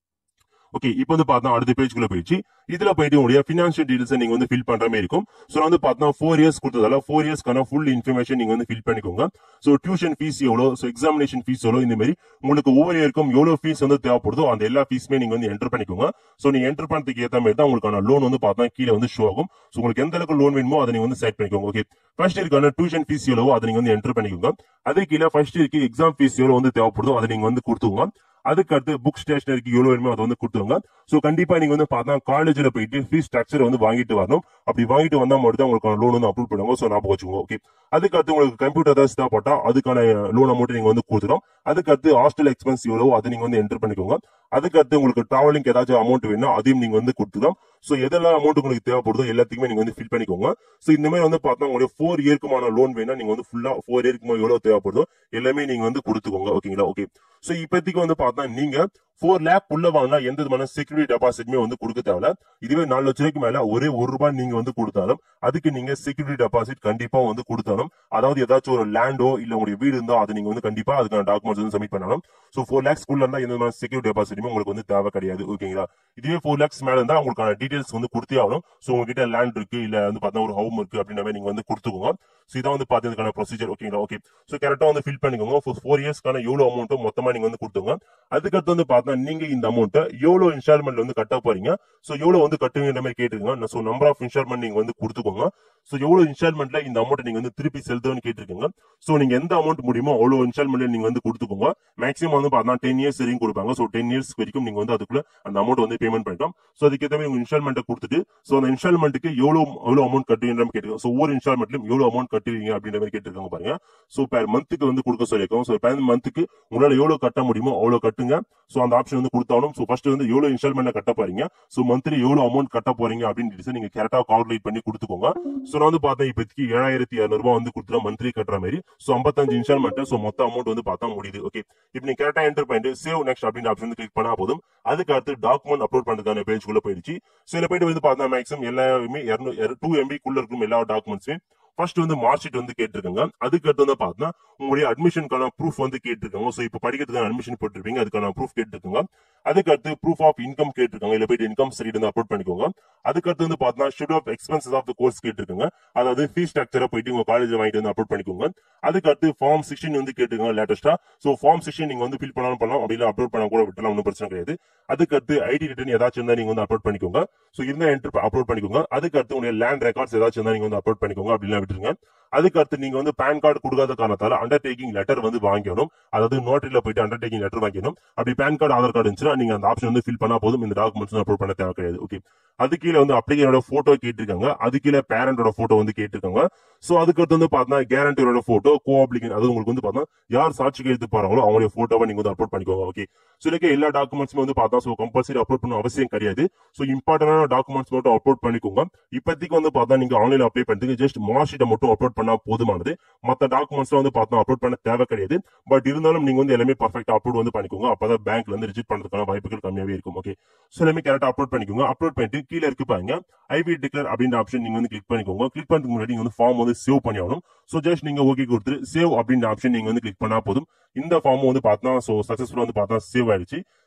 ஓகே இப்போ வந்து பார்த்தா அடுத்த பேஜ்க்குள்ள போயிடுச்சு இதுல போயிட்டு உங்களுடைய ஃபினான்ஷியல் டீடைல்ஸ் நீங்க வந்து ஃபில் பண்ற மாதிரி இருக்கும் ஸோ வந்து பார்த்தா ஃபோர் இயர்ஸ் கொடுத்ததால ஃபோர் இயர்ஸ்க்கான ஃபுல் இன்ஃபர்மேஷன் நீங்க வந்து ஃபில் பண்ணிக்கோங்க ஸோ டியூஷன் ஃபீஸ் எவ்வளோ ஸோ எக்ஸாமினேஷன் ஃபீஸ் எவ்வளோ இந்த மாதிரி உங்களுக்கு ஒவ்வொரு இயருக்கும் எவ்வளவு ஃபீஸ் வந்து தேவைப்படுதோ அந்த எல்லா ஃபீஸுமே நீங்க வந்து என்டர் பண்ணிக்கோங்க ஸோ நீங்க என்டர் பண்ணதுக்கு ஏற்ற மாதிரி தான் உங்களுக்கான லோன் வந்து பார்த்தா கீழே வந்து ஷோ ஆகும் ஸோ உங்களுக்கு எந்த அளவுக்கு லோன் வேணுமோ அதை நீங்க வந்து செட் பண்ணிக்கோங்க ஓகே ஃபர்ஸ்ட் இயருக்கான டியூஷன் ஃபீஸ் எவ்வளவோ அதை நீங்க வந்து என்டர் பண்ணிக்கோங்க அதே கீழே ஃபர்ஸ்ட் இயருக்கு எக்ஸாம் ஃபீஸ் எவ்வளவு வந்து தேவைப்படுதோ அதை நீங்க வந்து கொடுத்துங்க அதுக்கு அடுத்து புக் ஸ்டேஷனரிக்கு எவ்வளவு வேணுமோ அதை வந்து கொடுத்துருங்க ஸோ கண்டிப்பா நீங்க வந்து பார்த்தா காலேஜ்ல போயிட்டு ஃபீஸ் ஸ்ட்ரக்சர் வந்து வாங்கிட்டு வரணும் அப்படி வாங்கிட்டு வந்தா மட்டும் தான் உங்களுக்கு லோன் வந்து அப்ரூவ் பண்ணுவாங்க ஸோ ஞாபகம் வச்சுக்கோங்க ஓகே அதுக்கு அடுத்து உங்களுக்கு கம்ப்யூட்டர் ஏதாச்சும் தேவைப்பட்டா அதுக்கான லோன் அமௌண்ட் நீங்க வந்து கொடுத்துரும் அதுக்கு அடுத்து ஹாஸ்டல் எக்ஸ்பென்ஸ் எவ்வளவோ அதை நீங்க வந்து என்டர் பண்ணிக்கோங்க அதுக்கு அடுத்து உங்களுக்கு டிராவலிங் ஏதாச்சும் அமௌண்ட் வேணும் அதையும் நீங்க வந்து கொடுத்துரும் ஸோ எதெல்லாம் அமௌண்ட் உங்களுக்கு தேவைப்படுதோ எல்லாத்துக்குமே நீங்க வந்து ஃபில் பண்ணிக்கோங்க ஸோ இந்த மாதிரி வந்து பார்த்தா உங்களுடைய ஃபோர் இயர்க்குமான லோன் வேணா நீங்க வந்து ஃபுல்லா ஃபோர் இயர்க்கு எவ்வளவு தேவைப்படுதோ எல்லாமே நீங்க வந்து கொடுத்துக்கோங்க ஓகேங்களா ஓகே ஸோ இப்போதைக்கு வந்து பார்த்தா நீங்க ஃபோர் லேக் உள்ள வாங்கினா எந்த விதமான செக்யூரிட்டி டெபாசிட்மே வந்து கொடுக்க தேவையில்ல இதுவே நாலு லட்ச ரூபாய்க்கு மேல ஒரே ஒரு ரூபாய் நீங்க வந்து கொடுத்தாலும் அதுக்கு நீங்க செக்யூரிட்டி டெபாசிட் கண்டிப்பா வந்து கொடுத்தாலும் அதாவது ஏதாச்சும் ஒரு லேண்டோ இல்ல உங்களுடைய வீடு இருந்தோ அதை நீங்க வந்து கண்டிப்பா அதுக்கான டாக்குமெண்ட்ஸ் வந்து சப்மிட் பண்ணணும் ஸோ ஃபோர் லேக்ஸ் குள்ள இருந்தா எந்த விதமான செக்யூரிட்டி டெபாசிட்டுமே உங்களுக்கு வந்து தேவை கிடையாது ஓகேங்களா இதுவே ஃபோர் லேக்ஸ் மேல இருந்தா உங்களுக்கான டீடைல்ஸ் வந்து கொடுத்தே ஆகணும் ஸோ உங்ககிட்ட லேண்ட் இருக்கு இல்ல வந்து பார்த்தா ஒரு ஹோம் இருக்கு அப்படின்ற மாதிரி நீங்க வந்து கொடுத்துக்கோங்க ஸோ இதான் வந்து பார்த்ததுக்கான ப்ரொசீஜர் ஓகேங்களா ஓகே ஸோ கரெக்டாக வந்து ஃபில் பண்ணிக்கோங்க ஃபோர் இயர்ஸ்க்கான எவ்வளோ அமௌண்ட்டோ மொத்தமாக நீங்கள் வந்து கொடுத்துங்க அதுக்கடுத்து வந்து பார்த்தா நீங்க இந்த அமௌண்ட்டை எவ்வளோ இன்ஸ்டால்மெண்ட் வந்து கட்ட போறீங்க ஸோ எவ்வளோ வந்து கட்டுவீங்கிற மாதிரி கேட்டிருக்கீங்க ஸோ நம்பர் ஆஃப் இன்ஸ்டால்மெண்ட் நீங்க வந்து கொடுத்துக்கோங்க ஸோ எவ்வளோ இன்ஸ்டால்மெண்ட்ல இந்த அமௌண்ட் நீங்க வந்து திருப்பி செலுத்துன்னு கேட்டிருக்கீங்க ஸோ நீங்க எந்த அமௌண்ட் முடியுமோ அவ்வளோ இன்ஸ்டால்மெண்ட்ல நீங்க வந்து கொடுத்துக்கோங்க மேக்ஸிமம் வந்து பார்த்தா டென் இயர்ஸ் வரைக்கும் கொடுப்பாங்க ஸோ டென் இயர்ஸ் வரைக்கும் நீங்க வந்து அதுக்குள்ள அந்த அமௌண்ட் வந்து பேமெண்ட் பண்ணிட்டோம் ஸோ அதுக்கேற்ற மாதிரி உங்க இன்ஸ்டால்மெண்ட்டை கொடுத்துட்டு ஸோ அந்த இன்ஸ்டால்மெண்ட்டுக்கு எவ்வளோ எவ்வளோ அமௌண்ட் கட்டுவீங்கிற மாதிரி கேட்டிருக்கோம் ஸோ ஒவ்வொரு இன்ஸ்டால்மெண்ட்லையும் எவ்வளோ அமௌண்ட் கட்டுவீங்க அப்படின்ற மாதிரி கேட்டிருக்காங்க பாருங்க ஸோ பேர் மந்த்துக்கு வந்து கொடுக்க சொல்லியிருக்கோம் ஸோ பேர் மந்த்துக்கு உங்களால எவ்வளவு கட்ட முடியுமோ அவ்வளவு கட்டுங்க ஸோ அந்த ஆப்ஷன் வந்து கொடுத்தாலும் ஸோ ஃபர்ஸ்ட் வந்து எவ்வளவு இன்ஸ்டால்மெண்ட் கட்ட போறீங்க ஸோ மந்த்லி எவ்வளவு அமௌண்ட் கட்ட போறீங்க அப்படின்னு நீங்க கரெக்டா கால்குலேட் பண்ணி கொடுத்துக்கோங்க ஸோ நான் வந்து பார்த்தேன் இப்போதைக்கு ஏழாயிரத்தி இரநூறுபா வந்து கொடுத்துருவோம் மந்த்லி கட்டுற மாதிரி ஸோ ஐம்பத்தஞ்சு இன்ஸ்டால்மெண்ட் ஸோ மொத்த அமௌண்ட் வந்து பார்த்தா முடியுது ஓகே இப்போ நீங்க கரெக்டா என்டர் பண்ணிட்டு சேவ் நெக்ஸ்ட் அப்படின்னு ஆப்ஷன் வந்து கிளிக் பண்ணா போதும் அதுக்கு அடுத்து டாக்குமெண்ட் அப்லோட் பண்றதுக்கான பேஜ்குள்ள போயிடுச்சு ஸோ இதுல போயிட்டு வந்து பார்த்தா மேக்ஸிமம் எல்லாமே டூ எம்பிக்குள்ள இருக்கும் எல்லா டாக்குமெண்ட்ஸுமே ஃபர்ஸ்ட் வந்து மார்க் ஷீட் வந்து கேட்டிருக்காங்க அதுக்கு அடுத்து வந்து பார்த்தா உங்களுடைய அட்மிஷனுக்கான ப்ரூஃப் வந்து கேட்டிருக்காங்க ஸோ இப்போ படிக்கிறதுக்கான அட்மிஷன் போட்டிருப்பீங்க அதுக்கான ப்ரூஃப் கேட்டிருக்காங்க அதுக்கு அடுத்து ப்ரூஃப் ஆஃப் இன்கம் கேட்டிருக்காங்க இல்ல போயிட்டு இன்கம் சைடு வந்து அப்லோட் பண்ணிக்கோங்க அதுக்கு அடுத்து வந்து பார்த்தா sheet of expenses of the course கேட்டிருக்காங்க அதாவது ஃபீஸ் ஸ்ட்ரக்சரை போயிட்டு உங்க காலேஜ் வாங்கிட்டு வந்து அப்லோட் பண்ணிக்கோங்க அதுக்கு அடுத்து ஃபார்ம் சிக்ஸ்டின் வந்து கேட்டிருக்காங்க லேட்டஸ்டா ஸோ ஃபார்ம் சிக்ஸ்டின் நீங்க வந்து ஃபில் பண்ணாலும் பண்ணலாம் அப்படின்னா அப்லோட் பண்ண கூட விட்டலாம் ஒன்றும் பிரச்சனை கிடையாது அதுக்கு அடுத்து ஐடி ரிட்டர்ன் ஏதாச்சும் இருந்தா நீங்க வந்து அப்லோட் பண்ணிக்கோங்க ஸோ இருந்தா என்டர் அப்லோட் பண்ணிக்கோங்க அதுக்கு அடுத்து உங்களுடைய லேண்ட் ரெக்கார்ட்ஸ் ஏதாச்சும் இருந்தா நீங்க வந்து அப்லோட் பண்ணிக்கோங்க அப்படின்னா விட்டுருங்க அதுக்கு அடுத்து நீங்க வந்து பேன் கார்டு கொடுக்காத காரணத்தால அண்டர்டேக்கிங் லெட்டர் வந்து வாங்கணும் அதாவது நோட்டரியில போயிட்டு அண்டர்டேக்கிங் லெட்டர் வாங்கணும் அப்படி பேன் கார்டு ஆதார் கார்டு இருந்துச்சுன்னா நீங்க அந்த ஆப்ஷன் வந்து ஃபில் பண்ணா போதும் இந்த டாக்குமெண்ட்ஸ் அப்லோட் பண்ண தேவை கிடையாது ஓகே அது கீழே வந்து அப்ளிகேனோட போட்டோ கேட்டிருக்காங்க அது கீழே பேரண்டோட போட்டோ வந்து கேட்டிருக்காங்க சோ அதுக்கு அடுத்து வந்து பார்த்தா கேரண்டியோட போட்டோ கோ அப்ளிகேன் அது உங்களுக்கு வந்து பார்த்தா யார் சாட்சி கையெழுத்து போறாங்களோ அவங்களுடைய போட்டோவை நீங்க வந்து அப்லோட் பண்ணிக்கோங்க ஓகே ஸோ இதுக்கு எல்லா டாக்குமெண்ட்ஸுமே வந்து பார்த்தா ஸோ கம்பல்சரி அப்லோட் பண்ண அவசியம் கிடையாது ஸோ இம்பார்ட்டன்டான டாக்குமெண்ட்ஸ் மட்டும் அப்லோட் பண்ணிக்கோங்க இப்போதைக்கு வந்து பார்த்தா நீங்க ஆன்லைன் அப்ளை பண்ணுறதுக்கு ஜஸ்ட் மார்க் ஷீட்டை மட்டும் அப்லோட் பண்ணா போதுமானது மற்ற டாக்குமெண்ட்ஸ் வந்து பார்த்தா அப்லோட் பண்ண தேவை கிடையாது பட் இருந்தாலும் நீங்க வந்து எல்லாமே பர்ஃபெக்ட் அப்லோட் வந்து பண்ணிக்கோங்க அப்பதான் பேங்க்ல இருந்து ரிஜிட் பண்றதுக்கான வாய்ப்புகள் கம்மியாவே இருக்கும் ஓகே ஸோ எல்லாமே கரெக்டா அப்லோட் பண்ணிக்கோங்க அப்லோட் பண்ணிட்டு கீழே இருக்கு பாருங்க ஐவி டிக்ளேர் அப்படின்ற ஆப்ஷன் நீங்க வந்து கிளிக் பண்ணிக்கோங்க கிளிக் பண்ணதுக்கு முன்னாடி நீங்க வந்து ஃபார்ம் வந்து சேவ் பண்ணி ஆகணும் ஸோ ஜஸ்ட் நீங்க ஓகே கொடுத்துட்டு சேவ் அப்படின்ற ஆப்ஷன் நீங்க வந்து கிளிக் பண்ணா போதும் இந்த ஃபார்ம் வந்து பார்த்தா ஸோ சக்சஸ்ஃபுல்லா வந்து பார்த்தா சேவ் ஆயிடுச்சு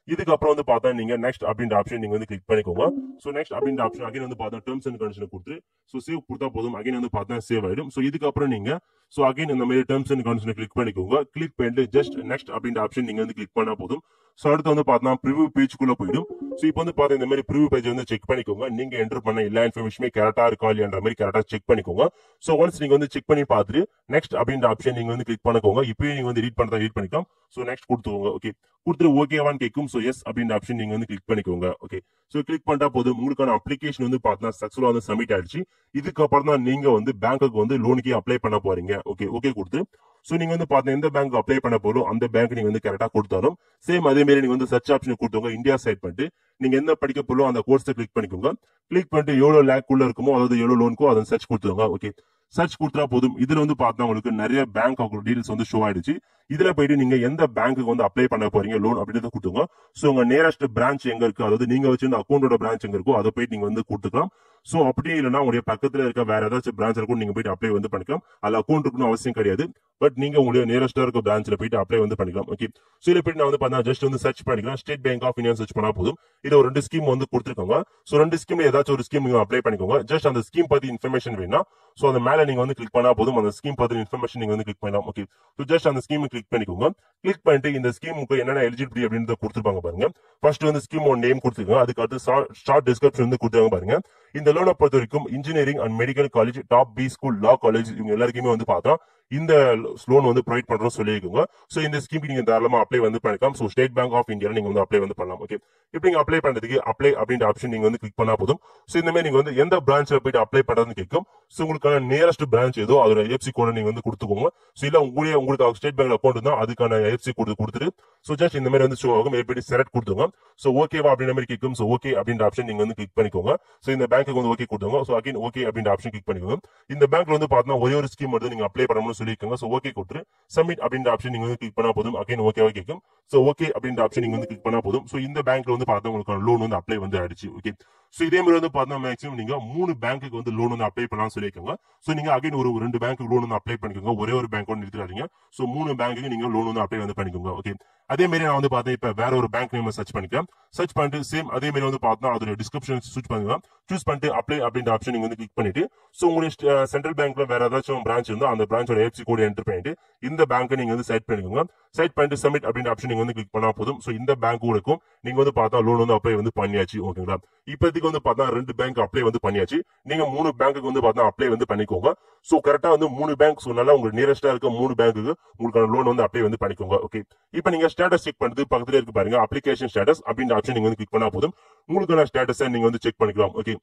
இதுக்கப்புறம் வந்து பார்த்தா நீங்க நெக்ஸ்ட் அப்படின்ற ஆப்ஷன் நீங்க வந்து கிளிக் பண்ணிக்கோங்க ஸோ நெக்ஸ்ட் அப்படின்ற ஆப்ஷன் அகைன் வந்து பார்த்தா டேர்ம்ஸ் அண்ட் கண்டிஷன் கொடுத்து ஸோ சேவ் கொடுத்தா போதும் அகைன் வந்து பார்த்தா சேவ் ஆயிடும் ஸோ இதுக்கப்புறம் நீங்க ஸோ அகைன் இந்த மாதிரி டேர்ம்ஸ் அண்ட் கண்டிஷன் கிளிக் பண்ணிக்கோங்க கிளிக் பண்ணிட்டு ஜஸ்ட் நெக்ஸ்ட் அப்படின்ற ஆப்ஷன் நீங்க வந்து கிளிக் பண்ணா போதும் ஸோ அடுத்து வந்து பார்த்தா ப்ரிவியூ பேஜ்க்குள்ள போயிடும் ஸோ இப்போ வந்து பார்த்தா இந்த மாதிரி ப்ரிவியூ பேஜ் வந்து செக் பண்ணிக்கோங்க நீங்க என்டர் பண்ண எல்லா இன்ஃபர்மேஷனுமே கரெக்டா இருக்கா இல்லையான்ற மாதிரி கரெக்டா செக் பண்ணிக்கோங்க ஸோ ஒன்ஸ் நீங்க வந்து செக் பண்ணி பார்த்துட்டு நெக்ஸ்ட் அப்படின்ற ஆப்ஷன் நீங்க வந்து கிளிக் பண்ணிக்கோங்க இப்போயே நீங்க வந்து எடிட் பண்றதா எடிட் பண்ணிக்கலாம் ஸோ நெக்ஸ்ட் கொடுத்துக்கோங்க ஓகே கொடுத்துட்டு ஓகேவான்னு கேட்கும் ஸோ எஸ் அப்படின்ற ஆப்ஷன் நீங்க வந்து கிளிக் பண்ணிக்கோங்க ஓகே ஸோ கிளிக் பண்ணிட்டா போதும் உங்களுக்கான அப்ளிகேஷன் வந்து பார்த்தீங்கன்னா சக்ஸஸ்ஃபுல்லா வந்து சப்மிட் ஆயிடுச்சு இதுக்கப்புறம் தான் நீங்க வந்து பேங்க்குக்கு வந்து லோனுக்கே அப்ளை பண்ண போறீங்க ஓகே ஓகே கொடுத்து ஸோ நீங்க வந்து பார்த்தா எந்த பேங்க் அப்ளை பண்ண போறோம் அந்த பேங்க் நீங்க வந்து கரெக்டா கொடுத்தாலும் சேம் அதே மாதிரி நீங்க வந்து சர்ச் ஆப்ஷன் கொடுத்தவங்க இந்தியா சைட் பண்ணிட்டு நீங்க எந்த படிக்க போறோம் அந்த கோர்ஸை கிளிக் பண்ணிக்கோங்க கிளிக் பண்ணிட்டு எவ்வளவு லேக் உள்ள இருக்குமோ அதாவது எவ்வளவு லோனுக்கோ அதை சர்ச் கொடுத்துருங்க ஓகே சர்ச் கொடுத்தா போதும் இதுல வந்து பார்த்தா உங்களுக்கு நிறைய பேங்க் அக்கௌண்ட் டீடைல்ஸ் வந்து ஷோ ஆயிடுச்சு இதுல போயிட்டு நீங்க எந்த பேங்க்குக்கு வந்து அப்ளை பண்ண போறீங்க லோன் அப்படின்றத கொடுத்துங்க சோ உங்க நியரஸ்ட் பிரான்ச் எங்க இருக்கு அதாவது நீங்க வச்சிருந்த அக்கௌண்டோட பிரான்ச் எங்க இருக்கோ அதை போயிட்டு நீங்க வந்து கொடுத்துக்கலாம் சோ அப்படியே இல்லைன்னா உங்களுடைய பக்கத்துல இருக்க வேற ஏதாச்சும் பிரான்ச் இருக்கும் நீங்க போயிட்டு அப்ளை வந்து பண்ணிக்கலாம் அதுல அக்கௌண்ட் இருக்கணும் அவசியம் கிடையாது பட் நீங்க உங்களுடைய நியரஸ்டா இருக்க பிரான்ச்ல போயிட்டு அப்ளை வந்து பண்ணிக்கலாம் ஓகே சோ இதுல போயிட்டு நான் வந்து பார்த்தா ஜஸ்ட் வந்து சர்ச் பண்ணிக்கலாம் State bank of India search பண்ணா போதும் இது ஒரு ரெண்டு ஸ்கீம் வந்து கொடுத்துருக்காங்க சோ ரெண்டு ஸ்கீம்ல ஏதாச்சும் ஒரு ஸ்கீம் நீங்க அப்ளை பண்ணிக்கோங்க ஜஸ்ட் அந்த ஸ்கீம் பத்தி இன்ஃபர்மேஷன் வேணும்னா சோ அந்த மேல நீங்க வந்து கிளிக் பண்ணா போதும் அந்த ஸ்கீம் பத்தி இன்ஃபர்மேஷன் நீங்க வந்து கிளிக் பண்ணலாம் ஓகே சோ ஜஸ்ட் அந்த ஸ்கீம் கிளிக் பண்ணிக்கோங்க கிளிக் பண்ணிட்டு இந்த ஸ்கீமுக்கு என்னென்ன எலிஜிபிலிட்டி அப்படின்றத கொடுத்துருப்பாங்க பாருங்க ஃபர்ஸ்ட் வந்து ஸ்கீமோட நேம் கொடுத்துருக்காங்க அதுக்கு அடுத்து ஷார்ட் டிஸ்கிரிப்ஷன் வந்து கொடுத்துருக்காங்க பாருங்க இந்த லோனை பொறுத்த வரைக்கும் engineering and medical college top B school law college இவங்க எல்லாருக்குமே வந்து பார்த்தா இந்த லோன் வந்து ப்ரொவைட் பண்றோம் சொல்லியிருக்கோங்க சோ இந்த ஸ்கீம் நீங்க தாராளமா அப்ளை வந்து பண்ணிக்கலாம் so State bank of India நீங்க வந்து அப்ளை வந்து பண்ணலாம் ஓகே இப்போ நீங்க அப்ளை பண்றதுக்கு அப்ளை அப்படின்ற ஆப்ஷன் நீங்க வந்து கிளிக் பண்ணா போதும் சோ இந்த மாதிரி நீங்க வந்து எந்த பிரான்ச்ல போயிட்டு அப்ளை பண்றதுன்னு கேட்கும் சோ உங்களுக்கான நியரஸ்ட் பிரான்ச் ஏதோ அதோட எஃப்சி கோட நீங்க வந்து கொடுத்துக்கோங்க சோ இல்ல உங்களுடைய உங்களுக்கு ஸ்டேட் பேங்க் அக்கௌண்ட் தான் அதுக்கான எஃப்சி கோடு கொடுத்துட்டு சோ ஜஸ்ட் இந்த மாதிரி வந்து ஷோ ஆகும் எப்படி செலக்ட் கொடுத்துங்க சோ ஓகேவா அப்படின்ற மாதிரி கேட்கும் சோ ஓகே அப்படின்ற ஆப்ஷன் நீங்க வந்து கிளிக் பண்ணிக்கோங்க சோ இந்த பேங்க்கு வந்து ஓகே கொடுத்துங்க சோ அகைன் ஓகே அப்படின்ற ஆப்ஷன் கிளிக் பண்ணிக்கோங்க இந்த பேங்க்ல வந்து பார்த்தா ஒரே ஒரு ஸ்கீம் மட்டும் நீங்க அப்ளை பண்ணணும்னு சொல்லியிருக்காங்க சோ ஓகே கொடுத்து சப்மிட் அப்படின்ற ஆப்ஷன் நீங்க வந்து கிளிக் பண்ணா போதும் அகைன் ஓகேவா கேட்கும் சோ ஓகே அப்படின்ற ஆப்ஷன் நீங்க வந்து கிளிக் பண்ணா போதும் சோ இந்த பேங்க்ல வந்து பார்த்தா உங்களுக்கு லோன் வந்து அப்ளை வந்து ஆயிடுச்சு ஓகே சோ இதே மாதிரி வந்து பார்த்தா மேக்ஸிமம் நீங்க மூணு பேங்க்குக்கு வந்து லோன் வந்து அப்ளை பண்ணலாம் சொல்லியிருக்காங்க சோ நீங்க அகைன் ஒரு ரெண்டு பேங்க்கு லோன் வந்து அப்ளை பண்ணிக்கோங்க ஒரே ஒரு பேங்க் ஒன்று நிறுத்தாதீங்க சோ மூணு பேங்க்குக்கு நீங்க லோன் வந்து அப்ளை வந்து பண்ணிக்கோங்க ஓகே அதே மாதிரி நான் வந்து பார்த்தேன் இப்ப வேற ஒரு பேங்க் நேம் சர்ச் பண்ணிக்கிறேன் சர்ச் பண்ணிட்டு சேம் அதே மாதிரி வந்து பார்த்தா அதோட டிஸ்கிரிப்ஷன் சூஸ் பண்ணுங்க சூஸ் பண்ணிட்டு அப்ளை அப்படின்ற ஆப்ஷன் நீங்க வந்து கிளிக் பண்ணிட்டு சோ உங்களுடைய சென்ட்ரல் பேங்க்ல வேற ஏதாச்சும் பிரான்ச் இருந்தா அந்த பிரான்ச்சோட எஃப்சி கோட் என்டர் பண்ணிட்டு இந்த பேங்க்கை நீங்க வந்து செட் பண்ணிக்கோங்க செட் பண்ணிட்டு சப்மிட் அப்படின்ற ஆப்ஷன் நீங்க வந்து கிளிக் பண்ணா போதும் சோ இந்த பேங்க் இருக்கும் நீங்க வந்து பார்த்தா லோன் வந்து அப்ளை வந்து பண்ணியாச்சு ஓகேங்களா இப்போதைக்கு வந்து பார்த்தா ரெண்டு பேங்க் அப்ளை வந்து பண்ணியாச்சு நீங்க மூணு பேங்க்குக்கு வந்து பார்த்தா அப்ளை வந்து பண்ணிக்கோங்க சோ கரெக்டா வந்து மூணு பேங்க் சொன்னால உங்களுக்கு நியரஸ்டா இருக்க மூணு பேங்க்குக்கு உங்களுக்கான லோன் வந்து அப்ளை வந்து பண்ணிக்கோங்க ஓகே இப்போ நீங்க ஸ்டேட்டஸ் செக் பண்ணிட்டு பக்கத்துல இருக்கு பாருங்க அப்ளிகேஷன் ஸ்டேட்டஸ் அப்படின்ற ஆப்ஷன் நீங்க வந்து கிளிக் பண்ணா போதும் உங்களுக்கான ஸ்டேட்டஸை நீங்க வந்து செக் பண்ணிக்கலாம் ஓகே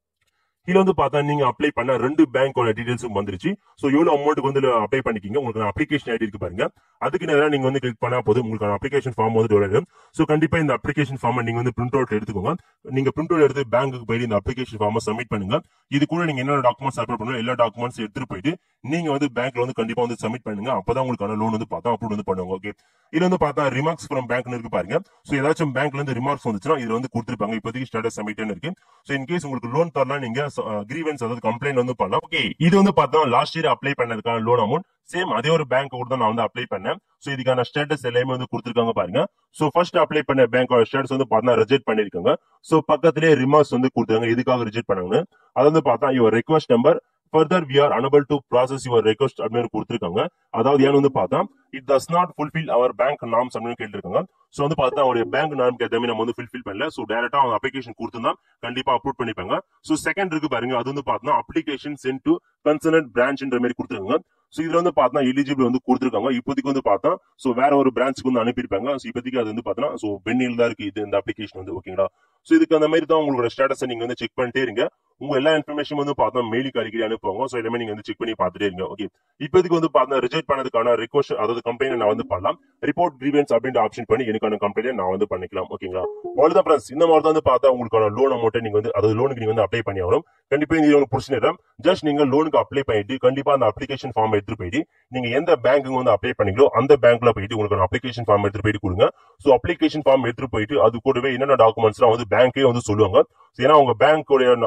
இதுல வந்து பார்த்தா நீங்க அப்ளை பண்ண ரெண்டு பேங்கோட டீடைல்ஸும் வந்துருச்சு சோ எவ்வளவு அமௌண்ட்டுக்கு வந்து அப்ளை பண்ணிக்கிங்க உங்களுக்கு அப்ளிகேஷன் ஐடி இருக்கு பாருங்க அதுக்கு நேரம் நீங்க வந்து கிளிக் பண்ணா போதும் உங்களுக்கு அப்ளிகேஷன் ஃபார்ம் வந்து வரும் சோ கண்டிப்பா இந்த அப்ளிகேஷன் ஃபார்ம் நீங்க வந்து பிரிண்ட் அவுட் எடுத்துக்கோங்க நீங்க பிரிண்ட் அவுட் எடுத்து பேங்க்குக்கு போயிட்டு இந்த அப்ளிகேஷன் ஃபார்மை சப்மிட் பண்ணுங்க இது கூட நீங்க என்ன டாக்குமெண்ட்ஸ் அப்லோட் பண்ணணும் எல்லா டாக்குமெண்ட்ஸ் எடுத்துட்டு போயிட்டு நீங்க வந்து பேங்க்ல வந்து கண்டிப்பா வந்து சப்மிட் பண்ணுங்க அப்பதான் உங்களுக்கான லோன் வந்து பார்த்தா அப்ரூவ் வந்து பண்ணுவாங்க ஓகே இது வந்து பார்த்தா ரிமார்க்ஸ் ஃப்ரம் பேங்க்னு இருக்கு பாருங்க சோ ஏதாச்சும் பேங்க்ல இருந்து ரிமார்க்ஸ் வந்துச்சுன்னா இதுல வந்து கொடுத்துருப்பாங்க இப்போதைக்கு ஸ்டேட்டஸ் சப்மிட்னு இருக்கு சோ இன் கேஸ் உங்களுக்கு லோன் தரலாம் நீங்க கிரீவன்ஸ் அதாவது கம்ப்ளைண்ட் வந்து பண்ணலாம் ஓகே இது வந்து பார்த்தா லாஸ்ட் இயர் அப்ளை பண்ணதுக்கான லோன் அமௌண்ட் சேம் அதே ஒரு பேங்க் கூட தான் நான் வந்து அப்ளை பண்ணேன் சோ இதுக்கான ஸ்டேட்டஸ் எல்லாமே வந்து கொடுத்துருக்காங்க பாருங்க சோ ஃபர்ஸ்ட் அப்ளை பண்ண பேங்கோட ஸ்டேட்டஸ் வந்து பார்த்தா ரிஜெக்ட் பண்ணிருக்காங்க சோ பக்கத்திலே ரிமார்க்ஸ் வந்து கொடுத்தாங்க எதுக்காக ரிஜெக்ட் பண்ணாங்கன்னு அது வந்து பார்த்தா your request number further we are unable to process your request அப்படின்னு கொடுத்துருக்காங்க அதாவது ஏன்னு வந்து பார்த்தா it does not fulfill our bank norms அப்படின்னு கேட்டிருக்காங்க சோ வந்து பார்த்தா அவருடைய பேங்க் நாம் எதுவுமே நம்ம வந்து ஃபுல்ஃபில் பண்ணல சோ டேரக்டா அவங்க அப்ளிகேஷன் கொடுத்துருந்தா கண்டிப்பா அப்ரூவ் பண்ணிப்பாங்க சோ செகண்ட் இருக்கு பாருங்க அது வந்து பார்த்தா அப்ளிகேஷன் சென்ட் டு கன்சர்ன் பிரான்ச்ன்ற மாதிரி கொடுத்துருக்காங்க சோ இதுல வந்து பார்த்தா எலிஜிபிள் வந்து கொடுத்துருக்காங்க இப்போதைக்கு வந்து பார்த்தா சோ வேற ஒரு பிரான்ச்சுக்கு வந்து அனுப்பியிருப்பாங்க சோ இப்போதைக்கு அது வந்து பார்த்தா சோ பெண்ணில் தான் இருக்கு இது இந்த அப்ளிகேஷன் வந்து ஓகேங்களா சோ இதுக்கு அந்த மாதிரி தான் உங்களோட ஸ்டேட்டஸை நீங்க வந்து செக் பண்ணிட்டே இருங்க உங்க எல்லா இன்ஃபர்மேஷன் வந்து பார்த்தா மெயிலுக்கு அடிக்கடி அனுப்புவாங்க சோ எல்லாமே நீங்க வந்து செக் பண்ணி பார்த்துட்டே இருங்க ஓகே இப்போதைக்கு வந்து பார்த்தா ரிஜெக்ட் பண்ணதுக்கான ரிக்வஸ்ட் அதாவது கம்பெனி நான் வந்து பண்ணலாம் ரிப்போர்ட் கிரீவன்ஸ் அப்படின்ற ஆப்ஷன் பண்ணி எனக்கான கம்பெனியை நான் வந்து பண்ணிக்கலாம் ஓகேங்களா அவ்வளவுதான் ஃப்ரெண்ட்ஸ் இந்த மாதிரி தான் வந்து பார்த்தா உங்களுக்கான லோன் அமௌண்ட் நீங்க வந்து அதாவது லோனுக்கு நீங்க வந்து அப்ளை பண்ணி ஆகணும் கண்டிப்பா இது உங்களுக்கு பிரச்சனை ஜஸ்ட் நீங்க லோனுக்கு அப்ளை பண்ணிட்டு கண்டிப்பா அந்த அப்ளிகேஷன் ஃபார்ம் எடுத்துட்டு போயிட்டு நீங்க எந்த பேங்க்கு வந்து அப்ளை பண்ணீங்களோ அந்த பேங்க்ல போயிட்டு உங்களுக்கு அப்ளிகேஷன் ஃபார்ம் எடுத்துட்டு போயிட்டு கொடுங்க சோ அப்ளிகேஷன் ஃபார்ம் எடுத்துட்டு போயிட்டு அது கூடவே என்னென்ன டாக்குமெண்ட்ஸ்லாம் வந்து பேங்கே வந்து சொல்லுவாங்க ஏன்னா உங்க பேங்கோட அதாவது ரூல்ஸ்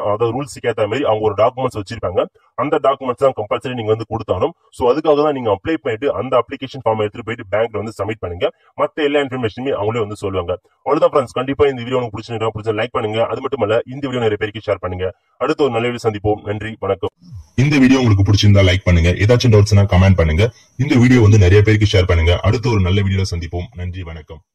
ரூல்ஸ்க்கு ஏத்த மாதிரி அவங்க ஒரு டாக்குமெண்ட்ஸ் வச்சிருப்பாங்க அந்த டாக்குமெண்ட்ஸ் தான் கம்பல்சரி நீங்க வந்து கொடுத்தாலும் சோ அதுக்காக தான் நீங்க அப்ளை பண்ணிட்டு அந்த அப்ளிகேஷன் ஃபார்ம் எடுத்துட்டு போயிட்டு பேங்க்ல வந்து சப்மிட் பண்ணுங்க மத்த எல்லா இன்ஃபர்மேஷனுமே அவங்களே வந்து சொல்லுவாங்க அவ்வளவுதான் ஃப்ரெண்ட்ஸ் கண்டிப்பா இந்த வீடியோ உங்களுக்கு பிடிச்சிருந்தா பிடிச்ச லைக் பண்ணுங்க அது மட்டும் இல்ல இந்த வீடியோ நிறைய பேருக்கு ஷேர் பண்ணுங்க அடுத்த ஒரு நல்ல வீடியோ சந்திப்போம் நன்றி வணக்கம் இந்த வீடியோ உங்களுக்கு பிடிச்சிருந்தா லைக் பண்ணுங்க ஏதாச்சும் டவுட்ஸ்னா கமெண்ட் பண்ணுங்க இந்த வீடியோ வந்து நிறைய பேருக்கு ஷேர் பண்ணுங்க அடுத்த ஒரு நல்ல வீடியோ சந்திப்போம் நன்றி வணக்கம்